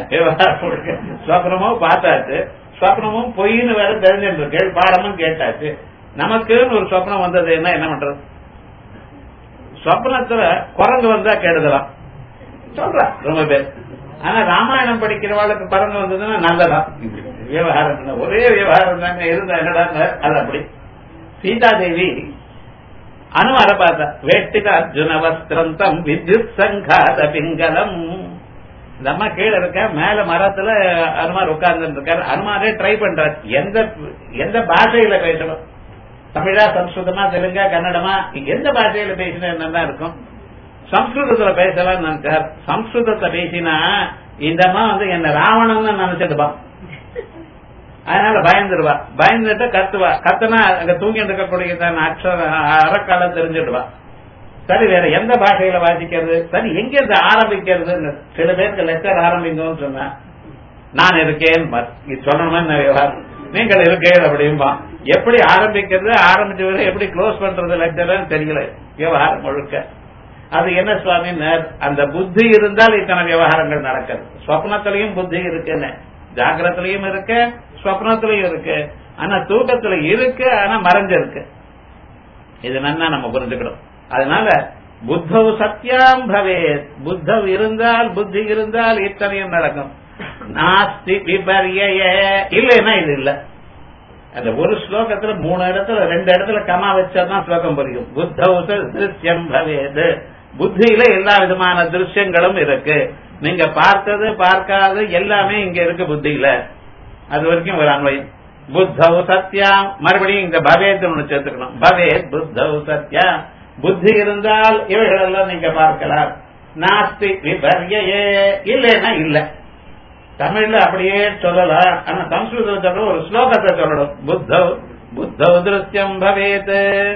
S1: சொப்னமோ பார்த்தாச்சு சொப்னமும் பொய்னு வேற தெரிஞ்சுட்டு இருக்கு பாடமும் கேட்டாச்சு நமக்குன்னு ஒரு சொப்னம் வந்தது என்ன என்ன பண்றது சொப்னத்துல குரங்கு வந்தா கெடுதலாம் சொல்ற ரொம்ப பேர் ஆனா ராமாயணம் படிக்கிறவாளுக்கு குரங்கு வந்ததுன்னா நல்லதா விவகாரம் ஒரே விவகாரம் தாங்க இருந்தா என்னடா அது அப்படி சீதாதேவி அனுமார பார்த்த வேஷ்டித அர்ஜுன வஸ்திரம் தம் வித்யுத் சங்காத பிங்கலம் இந்த அம்மா கீழே இருக்க மேல மரத்துல அனுமார் உட்கார்ந்து இருக்காரு அனுமாரே ட்ரை பண்றார் எந்த எந்த பாஷையில பேசணும் தமிழா சம்ஸ்கிருதமா தெலுங்கா கன்னடமா எந்த பாஷையில பேசினா என்னதான் இருக்கும் சம்ஸ்கிருதத்துல பேசலாம் நினைச்சார் சம்ஸ்கிருதத்தை பேசினா இந்த அம்மா வந்து என்ன ராவணன் நினைச்சிடுவான் அதனால பயந்துருவா பயந்துட்டு கத்துவா கத்துனா அங்க தூங்கிட்டு இருக்கக்கூடிய அக்ஷர அறக்காலம் தெரிஞ்சிடுவா சரி வேற எந்த பாஷையில வாசிக்கிறது சரி எங்க இருந்து ஆரம்பிக்கிறது சில பேருக்கு லெக்சர் ஆரம்பிங்கன்னு சொன்னா நான் இருக்கேன் இது சொல்லணும்னு விவகாரம் நீங்கள் இருக்கேன் அப்படின்பா எப்படி ஆரம்பிக்கிறது ஆரம்பிச்ச வரை எப்படி க்ளோஸ் பண்றது லெக்சர் தெரியல விவகாரம் முழுக்க அது என்ன சுவாமி அந்த புத்தி இருந்தால் இத்தனை விவகாரங்கள் நடக்குது ஸ்வப்னத்திலையும் புத்தி இருக்குன்னு ஜாகிரத்திலையும் இருக்கு ஸ்வப்னத்திலையும் இருக்கு ஆனா தூக்கத்துல இருக்கு ஆனா மறைஞ்சிருக்கு இது நன்னா நம்ம புரிஞ்சுக்கணும் அதனால புத்தவ் சத்தியாம் பவேத் புத்தவ் இருந்தால் புத்தி இருந்தால் இத்தனையும் நடக்கும் நாஸ்தி விபரிய இல்லைன்னா இது இல்ல அந்த ஒரு ஸ்லோகத்துல மூணு இடத்துல ரெண்டு இடத்துல கமா வச்சாதான் ஸ்லோகம் புரியும் புத்தவ் திருஷ்யம் பவேது புத்தியில எல்லா விதமான திருஷ்யங்களும் இருக்கு நீங்க பார்த்தது பார்க்காது எல்லாமே இங்க இருக்கு புத்தியில அது வரைக்கும் ஒரு அன்வயம் புத்தவ் சத்யாம் மறுபடியும் இந்த பவேத் ஒண்ணு சேர்த்துக்கணும் பவேத் புத்தவ் சத்யாம் புத்தி இருந்தால் இவைகளெல்லாம் நீங்க பார்க்கலாம் நாஸ்தி விபர்யே இல்லைன்னா இல்ல தமிழ்ல அப்படியே சொல்லலாம் ஆனா சம்ஸ்கிருதத்தில் சொல்ற ஒரு ஸ்லோகத்தை சொல்லணும் புத்தவ் புத்தவ் திருஷ்யம் பவேத்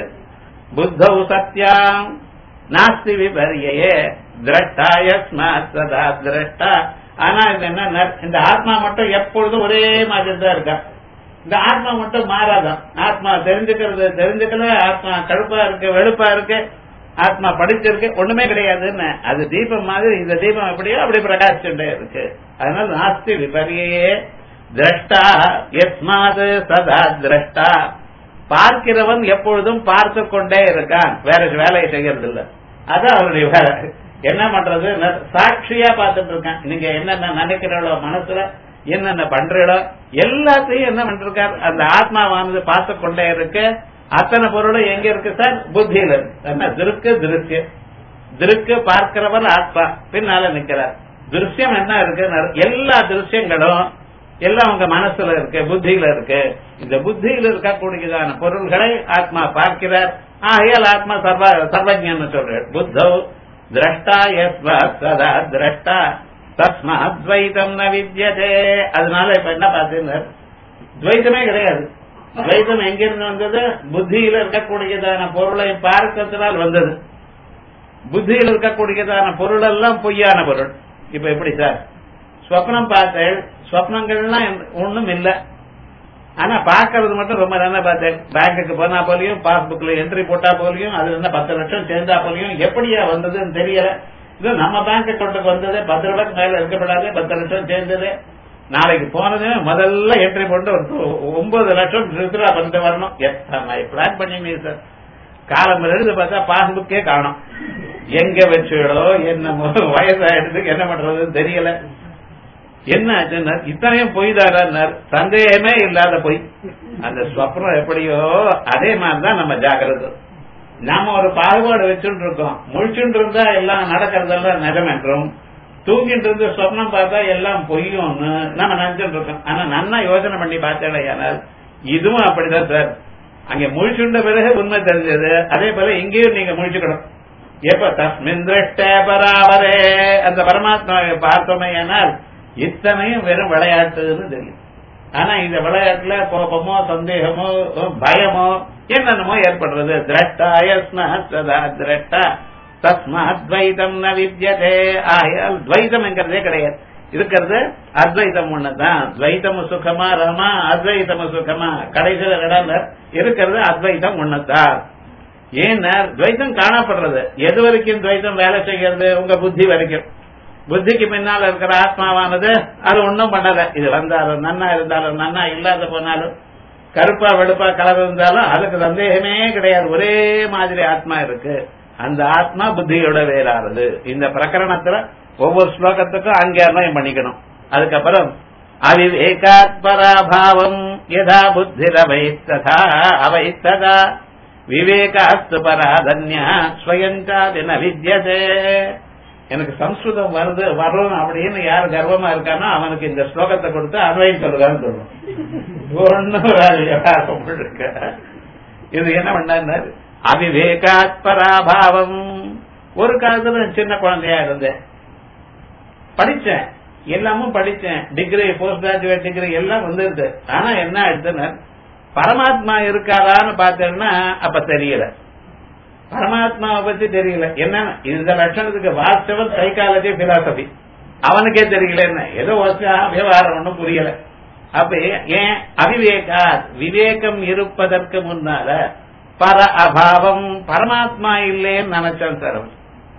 S1: புத்தவ் சத்யாம் நாஸ்தி விபர்யே திரட்டாயஸ்மாத் சதா திரட்டா ஆனா இது என்ன இந்த ஆத்மா மட்டும் எப்பொழுதும் ஒரே மாதிரி தான் இருக்கா இந்த ஆத்மா மட்டும் மாறாதான் ஆத்மா தெரிஞ்சுக்கிறது தெரிஞ்சுக்கல ஆத்மா கழுப்பா இருக்கு வெளுப்பா இருக்கு ஆத்மா படிச்சிருக்கு ஒண்ணுமே கிடையாதுன்னு அது தீபம் மாதிரி இந்த தீபம் எப்படியோ அப்படி பிரகாசிச்சுட்டே இருக்கு அதனால நாஸ்தி விபரியே திரஷ்டா எஸ்மாது சதா திரஷ்டா பார்க்கிறவன் எப்பொழுதும் பார்த்து கொண்டே இருக்கான் வேற வேலையை செய்யறது இல்ல அதான் அவருடைய வேலை என்ன பண்றது சாட்சியா பார்த்துட்டு இருக்கான் நீங்க என்னென்ன நினைக்கிறீங்களோ மனசுல என்னென்ன பண்றீங்களோ எல்லாத்தையும் என்ன பண்றார் அந்த ஆத்மாவானது பார்த்து கொண்டே இருக்கு அத்தனை பொருளும் எங்க இருக்கு சார் புத்தியில இருக்கு திருக்கு திருஷ்ய திருக்கு பார்க்கிறவர் ஆத்மா பின்னால நிக்கிறார் திருஷ்யம் என்ன இருக்கு எல்லா திருஷ்யங்களும் எல்லாம் உங்க மனசுல இருக்கு புத்தியில இருக்கு இந்த புத்தியில இருக்கக்கூடியதான பொருள்களை ஆத்மா பார்க்கிறார் ஆகையால் ஆத்மா சர்வ சர்வஜன்னு சொல்றார் புத்தவ் திரஷ்டா எஸ்வா சதா திரஷ்டா தஸ்மாத்வைதம் ந வித்யதே அதனால இப்ப என்ன பார்த்தீங்கன்னா துவைத்தமே கிடையாது துவைத்தம் எங்கிருந்து வந்தது புத்தியில இருக்கக்கூடியதான பொருளை பார்க்கறதுனால் வந்தது புத்தியில் இருக்கக்கூடியதான பொருள் எல்லாம் பொய்யான பொருள் இப்ப எப்படி சார் ஸ்வப்னம் பார்த்தேன் ஸ்வப்னங்கள்லாம் ஒண்ணும் இல்ல ஆனா பாக்குறது மட்டும் ரொம்ப நல்லா பார்த்தேன் பேங்குக்கு போனா போலியும் பாஸ்புக்ல என்ட்ரி போட்டா போலியும் அது என்ன பத்து லட்சம் சேர்ந்தா போலியும் எப்படியா வந்ததுன்னு தெரியல இது நம்ம பேங்க் அக்கௌண்ட்டுக்கு வந்தது பத்து ரூபாய்க்கு மேல இருக்கப்படாது பத்து லட்சம் சேர்ந்தது நாளைக்கு போனது முதல்ல என்ட்ரி போட்டு ஒரு ஒன்பது லட்சம் வித்ரா பண்ணிட்டு வரணும் எத்தனை பிளான் பண்ணீங்க சார் காலம் எழுது பார்த்தா பாஸ்புக்கே காணும் எங்க வச்சுடோ என்னமோ வயசாயிடுறதுக்கு என்ன பண்றதுன்னு தெரியல என்ன ஆச்சுன்னா இத்தனையும் பொய் தாரார் சந்தேகமே இல்லாத பொய் அந்த ஸ்வப்னம் எப்படியோ அதே மாதிரிதான் நம்ம ஜாக்கிரதை நாம ஒரு பாகுபாடு வச்சுட்டு இருக்கோம் முழிச்சுட்டு இருந்தா எல்லாம் நடக்கிறதெல்லாம் நிஜம் என்றும் தூங்கிட்டு இருந்து சொப்னம் பார்த்தா எல்லாம் பொய்யும்னு நம்ம நினைச்சுட்டு இருக்கோம் ஆனா நன்னா யோசனை பண்ணி பார்த்தேன் இதுவும் அப்படிதான் சார் அங்க முழிச்சுண்ட பிறகு உண்மை தெரிஞ்சது அதே போல இங்கேயும் நீங்க முழிச்சுக்கணும் எப்ப தஸ்மின் திருஷ்ட பராவரே அந்த பரமாத்மாவை பார்த்தோமே ஆனால் இத்தனையும் வெறும் விளையாட்டுன்னு தெரியும் ஆனா இந்த விளையாட்டுல கோபமோ சந்தேகமோ பயமோ என்னென்னமோ ஏற்படுறது திரஷ்டாயஸ்மா சதா திரஷ்டா தஸ்மாத்வைதம் ந வித்யதே ஆயால் துவைதம்ங்கிறதே கிடையாது இருக்கிறது அத்வைதம் ஒண்ணுதான் துவைதம் சுகமா ரமா அத்வைதம் சுகமா கடைசியில் இடம் இருக்கிறது அத்வைதம் ஒண்ணுதான் ஏன்னா துவைதம் காணப்படுறது எது வரைக்கும் துவைதம் வேலை செய்கிறது உங்க புத்தி வரைக்கும் புத்திக்கு பின்னால இருக்கிற ஆத்மாவானது அது ஒன்றும் பண்ணல இது வந்தாலும் நன்னா இருந்தாலும் நன்னா இல்லாத போனாலும் கருப்பா வெளுப்பா கலர் இருந்தாலும் அதுக்கு சந்தேகமே கிடையாது ஒரே மாதிரி ஆத்மா இருக்கு அந்த ஆத்மா புத்தியோட வேறானது இந்த பிரகரணத்துல ஒவ்வொரு ஸ்லோகத்துக்கும் அங்கே அன்வயம் பண்ணிக்கணும் அதுக்கப்புறம் அவிவேகாத் பராபாவம் யதா புத்திரவைத்ததா அவைத்ததா விவேகாஸ்து பராதன்யா ஸ்வயஞ்சாதின வித்யதே எனக்கு சம்ஸ்கிருதம் வருது வரும் அப்படின்னு யார் கர்வமா இருக்கானோ அவனுக்கு இந்த ஸ்லோகத்தை கொடுத்து அன்வயம் சொல்லுதான்னு சொல்லணும் ஒன்னும் இருக்கு இது என்ன பண்ணாரு அவிவேகாத் பராபாவம் ஒரு காலத்துல சின்ன குழந்தையா இருந்தேன் படிச்சேன் எல்லாமும் படிச்சேன் டிகிரி போஸ்ட் கிராஜுவேட் டிகிரி எல்லாம் வந்துருது ஆனா என்ன ஆயிடுச்சுன்னு பரமாத்மா இருக்காரான்னு பார்த்தேன்னா அப்ப தெரியல பரமாத்மாவை பத்தி தெரியல என்ன இந்த லட்சணத்துக்கு வாஸ்தவம் சைக்காலஜி பிலாசபி அவனுக்கே தெரியல என்ன ஏதோ விவகாரம் ஒன்றும் புரியல அப்ப ஏன் அவிவேகா விவேகம் இருப்பதற்கு முன்னால பர அபாவம் பரமாத்மா இல்லேன்னு நினைச்சேன் சார் அவர்.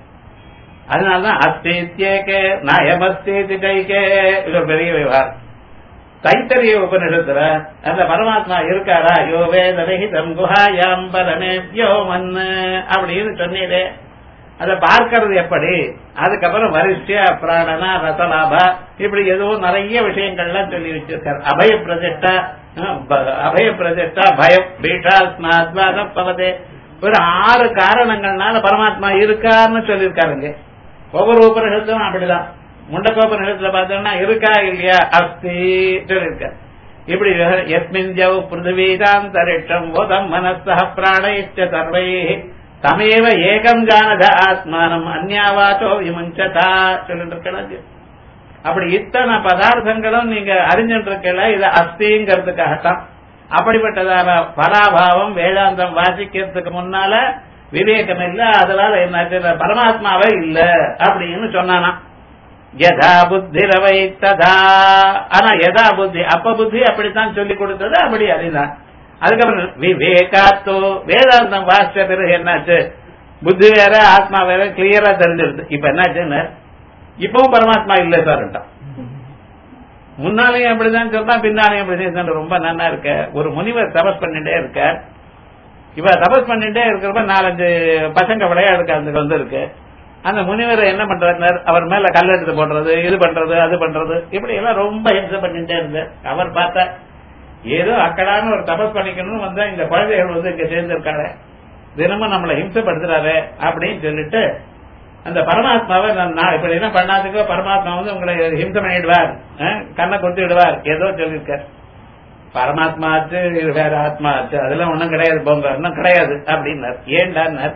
S1: அதனாலதான் அஸ்தேத்தியேக நயமஸ்தேதி கைகே இது ஒரு பெரிய விவகாரம் தைத்தரிய உபனிஷத்துல அந்த பரமாத்மா இருக்காரா யோ வேதரகிதம் குஹாயாம் பரமேத்யோ மன்னு அப்படின்னு சொன்னீரே அதை பார்க்கறது எப்படி அதுக்கப்புறம் வரிசையா பிராணனா ரசலாபா இப்படி ஏதோ நிறைய விஷயங்கள்லாம் சொல்லி வச்சிருக்காரு அபய பிரதிஷ்டா அஹ், ப- அபய பிரதிஷ்டா பயம் பீஷா ஸ்நாத்வாதம் பவதே ஒரு ஆறு காரணங்கள்னால பரமாத்மா இருக்காருன்னு சொல்லியிருக்காருங்க ஒவ்வொரு உபநிஷத்தும் அப்படிதான் முண்டக்கோபநிஷத்துல பார்த்தோம்னா இருக்கா இல்லையா அஸ்தி சொல்லியிருக்காரு இப்படி எஸ்மின் ஜவ் பிருத்திவீதாந்தரிஷம் ஓதம் மனசः பிராணைச்ச சர்வை தமேவ ஏகம் ஜானத ஆத்மானம் அந்யாவாச்சோ விமுஞ்சதா சொல்லிட்டு இருக்கலாம் அப்படி இத்தனை பதார்த்தங்களும் நீங்க அறிஞ்சிட்டு இருக்கல இது அஸ்திங்கிறதுக்காகத்தான் அப்படிப்பட்டதான பராபாவம் வேதாந்தம் வாசிக்கிறதுக்கு முன்னால விவேகம் இல்ல அதனால என்ன பரமாத்மாவே இல்ல அப்படின்னு சொன்னானா யதா புத்திரவை ததா ஆனா யதா புத்தி அப்ப புத்தி அப்படித்தான் சொல்லி கொடுத்தது அப்படி அறிந்தான் அதுக்கப்புறம் விவேகாத்தோ வேதாந்தம் வாசிச்ச பிறகு என்னாச்சு புத்தி வேற ஆத்மா வேற கிளியரா தெரிஞ்சிருது இப்ப என்னாச்சுன்னு இப்பவும் பரமாத்மா இல்ல சார்ட்டான் முன்னாலேயும் அப்படிதான் சொன்னா பின்னாலேயும் அப்படிதான் சொன்னா ரொம்ப நன்னா இருக்க ஒரு முனிவர் தபஸ் பண்ணிட்டே இருக்க இவ தபஸ் பண்ணிட்டே இருக்கிறப்ப நாலஞ்சு பசங்க விளையாடுக்கு அந்த வந்து இருக்கு அந்த முனிவர் என்ன பண்றாரு அவர் மேல கல் எடுத்து போடுறது இது பண்றது அது பண்றது இப்படி எல்லாம் ரொம்ப ஹிம்சை பண்ணிட்டே இருந்தார் அவர் பார்த்தா ஏதோ அக்கடான ஒரு தபஸ் பண்ணிக்கணும்னு வந்தா இந்த குழந்தைகள் வந்து இங்க சேர்ந்திருக்காங்க தினமும் நம்மளை ஹிம்சப்படுத்துறாரு அப்படின்னு சொல்லிட்டு அந்த பரமாத்மாவை நான் நான் இப்படி என்ன பண்ணாதுக்கோ பரமாத்மா வந்து உங்களை ஹிம்சை பண்ணிடுவார் அஹ், கண்ணை கொடுத்துடுவார் ஏதோ சொல்லியிருக்கார் பரமாத்மா ஆச்சு இது வேற ஆத்மா ஆச்சு அதெல்லாம் ஒண்ணும் கிடையாது போங்க இன்னும் கிடையாது அப்படின்னார் ஏண்டான்னார்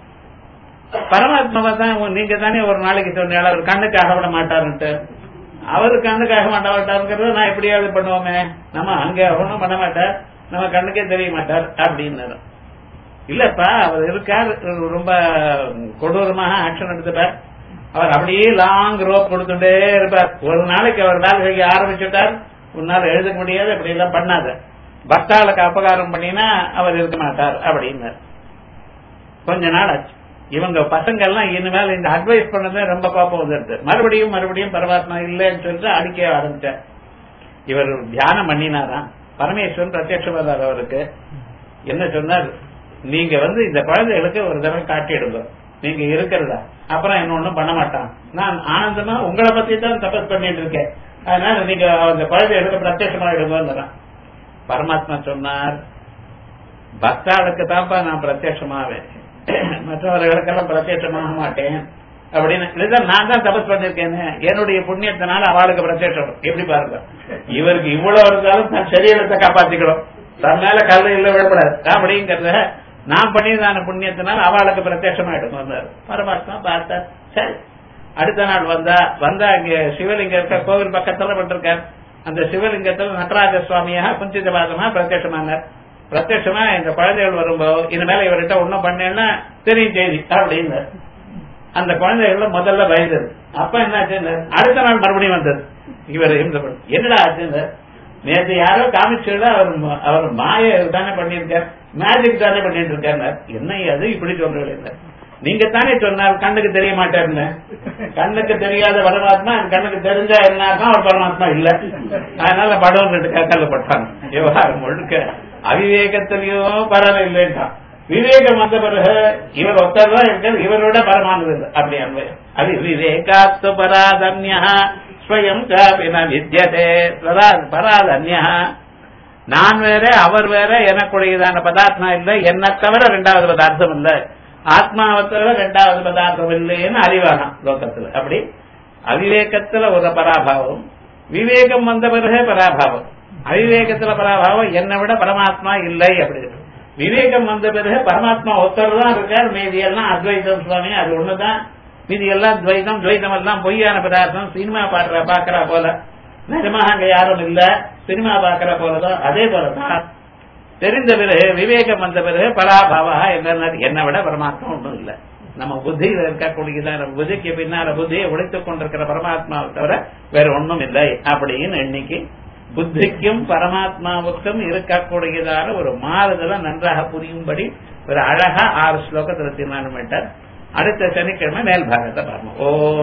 S1: பரமாத்மாவை தான் உங்க- நீங்க தானே ஒரு நாளைக்கு சொன்னீங்க அவர் கண்ணுக்காக விட மாட்டாருன்ட்டு அவரு கண்ணுக்காக மாட்ட மாட்டாருங்கிறத நான் எப்படியாவது பண்ணுவோமே நம்ம அங்க ஒண்ணும் பண்ண மாட்டார் நம்ம கண்ணுக்கே தெரிய மாட்டார் அப்படின்னாரு இல்லப்பா அவர் இருக்கார் ரொம்ப கொடூரமாக ஆக்ஷன் எடுத்துட்டார் அவர் அப்படியே லாங் ரோப் கொடுத்துட்டே இருப்பார் ஒரு நாளைக்கு அவர் வேலை செய்ய ஆரம்பிச்சுட்டார் ஒரு நாள் எழுதுக்க முடியாது அப்படி எல்லாம் பண்ணாத பக்தாளுக்கு அபகாரம் பண்ணினா அவர் இருக்க மாட்டார் அப்படின்னார் கொஞ்ச நாள் ஆச்சு இவங்க பசங்க எல்லாம் இனிமேல் இந்த அட்வைஸ் பண்ணது ரொம்ப கோபம் வந்துருது மறுபடியும் மறுபடியும் பரமாத்மா இல்லைன்னு சொல்லிட்டு அடிக்க ஆரம்பிச்சார் இவர் தியானம் பண்ணினாராம் பரமேஸ்வரன் பிரத்யட்சமாதார் அவருக்கு என்ன சொன்னார் நீங்க வந்து இந்த குழந்தைகளுக்கு ஒரு தடவை காட்டிடுங்க நீங்க இருக்கிறதா அப்புறம் என்ன ஒண்ணும் பண்ண மாட்டான் நான் ஆனந்தமா உங்களை பத்தி தான் தபஸ் பண்ணிட்டு இருக்கேன் அதனால நீங்க அந்த குழந்தைகளுக்கு பிரத்யட்சமாயிடுங்க பரமாத்மா சொன்னார் பக்தாளுக்கு தான்ப்பா நான் பிரத்யட்சமாவேன் மற்றவர்களுக்கெல்லாம் பிரத்யட்சமாக மாட்டேன் அப்படின்னு இதுதான் நான் தான் தபஸ் பண்ணிருக்கேன் என்னுடைய புண்ணியத்தினால அவளுக்கு பிரத்யட்சம் எப்படி பாருங்க இவருக்கு இவ்வளவு இருந்தாலும் தன் சரீரத்தை காப்பாத்திக்கணும் தன் மேல கல்ல இல்ல விடப்படாது அப்படிங்கறத நான் பண்ணியதான புண்ணியத்தினால அவளுக்கு பிரத்யட்சமாயிடும் வந்தார் பரமாத்மா பார்த்தார் சரி அடுத்த நாள் வந்தா வந்தா இங்க சிவலிங்கம் இருக்க கோவில் பக்கத்துல பட்டிருக்கார் அந்த சிவலிங்கத்துல நடராஜ சுவாமியாக குஞ்சிதபாதமா பிரத்யட்சமானார் பிரத்யட்சமா இந்த குழந்தைகள் வரும்போது இனிமேல இவர்கிட்ட ஒண்ணும் பண்ணேன்னா தெரியும் செய்தி அப்படின்னு அந்த குழந்தைகள் முதல்ல பயந்தது அப்ப என்னாச்சு அடுத்த நாள் மறுபடியும் வந்தது இவர் இருந்தபடி என்னடா ஆச்சுன்னு நேற்று யாரோ காமிச்சுல அவர் ம- அவர் மாய தானே பண்ணிருக்கார் மேஜிக் தானே பண்ணிட்டு இருக்காரு என்ன அது இப்படி சொல்றீங்க நீங்க தானே சொன்னார் கண்ணுக்கு தெரிய மாட்டாருன்னு கண்ணுக்கு தெரியாத பரமாத்மா கண்ணுக்கு தெரிஞ்சா என்ன அவர் பரமாத்மா இல்ல அதனால படம் ரெண்டு கக்கல்ல பட்டாங்க விவகாரம் முழுக்க அவிவேகத்திலையும் பரவாயில்ல இல்லைன்றான் விவேகம் வந்த பிறகு இவர் ஒருத்தர் தான் இருக்கார் இவரோட பரமானது இல்லை அப்படி அன்வயம் அது விவேகாத்து பராதன்யா ஸ்வயம் சாபின வித்தியதே பரா- பராதன்யா நான் வேற அவர் வேற எனக்குடையதான பதார்த்தம் இல்லை என்ன தவிர ரெண்டாவது பதார்த்தம் இல்லை ஆத்மாவை தவிர ரெண்டாவது பதார்த்தம் இல்லைன்னு அறிவானாம் லோகத்துல அப்படி அவிவேகத்துல ஒரு பராபாவம் விவேகம் வந்த பிறகு பராபாவம் அவிவேகத்துல பராபாவம் என்னை விட பரமாத்மா இல்லை அப்படி விவேகம் வந்த பிறகு பரமாத்மா ஒருத்தர் தான் இருக்கார் மீதி எல்லாம் அத்வைதம் சுவாமி அது ஒண்ணுதான் மீதி எல்லாம் துவைதம் துவைதம் எல்லாம் பொய்யான பதார்த்தம் சினிமா பாடுற பாக்குறா போல நிஜமாக அங்க யாரும் இல்ல சினிமா பாக்குற போலதான் அதே போலதான் தெரிந்த பிறகு விவேகம் வந்த பிறகு பராபாவா என்ன என்னை விட பரமாத்மா ஒன்றும் இல்ல நம்ம புத்தியில இருக்கக்கூடியதான புத்திக்கு பின்னால புத்தியை உடைத்துக் கொண்டிருக்கிற பரமாத்மாவை தவிர வேற ஒண்ணும் இல்லை அப்படின்னு எண்ணிக்கை புத்திக்கும் பரமாத்மாவுக்கும் இருக்கக்கூடியதான ஒரு மாறுதலை நன்றாக புரியும்படி ஒரு அழகா ஆறு ஸ்லோகத்துல தீர்மானம் பண்ணிட்டார் அடுத்த சனிக்கிழமை மேல் பாகத்தை பார்ப்போம் ஓம்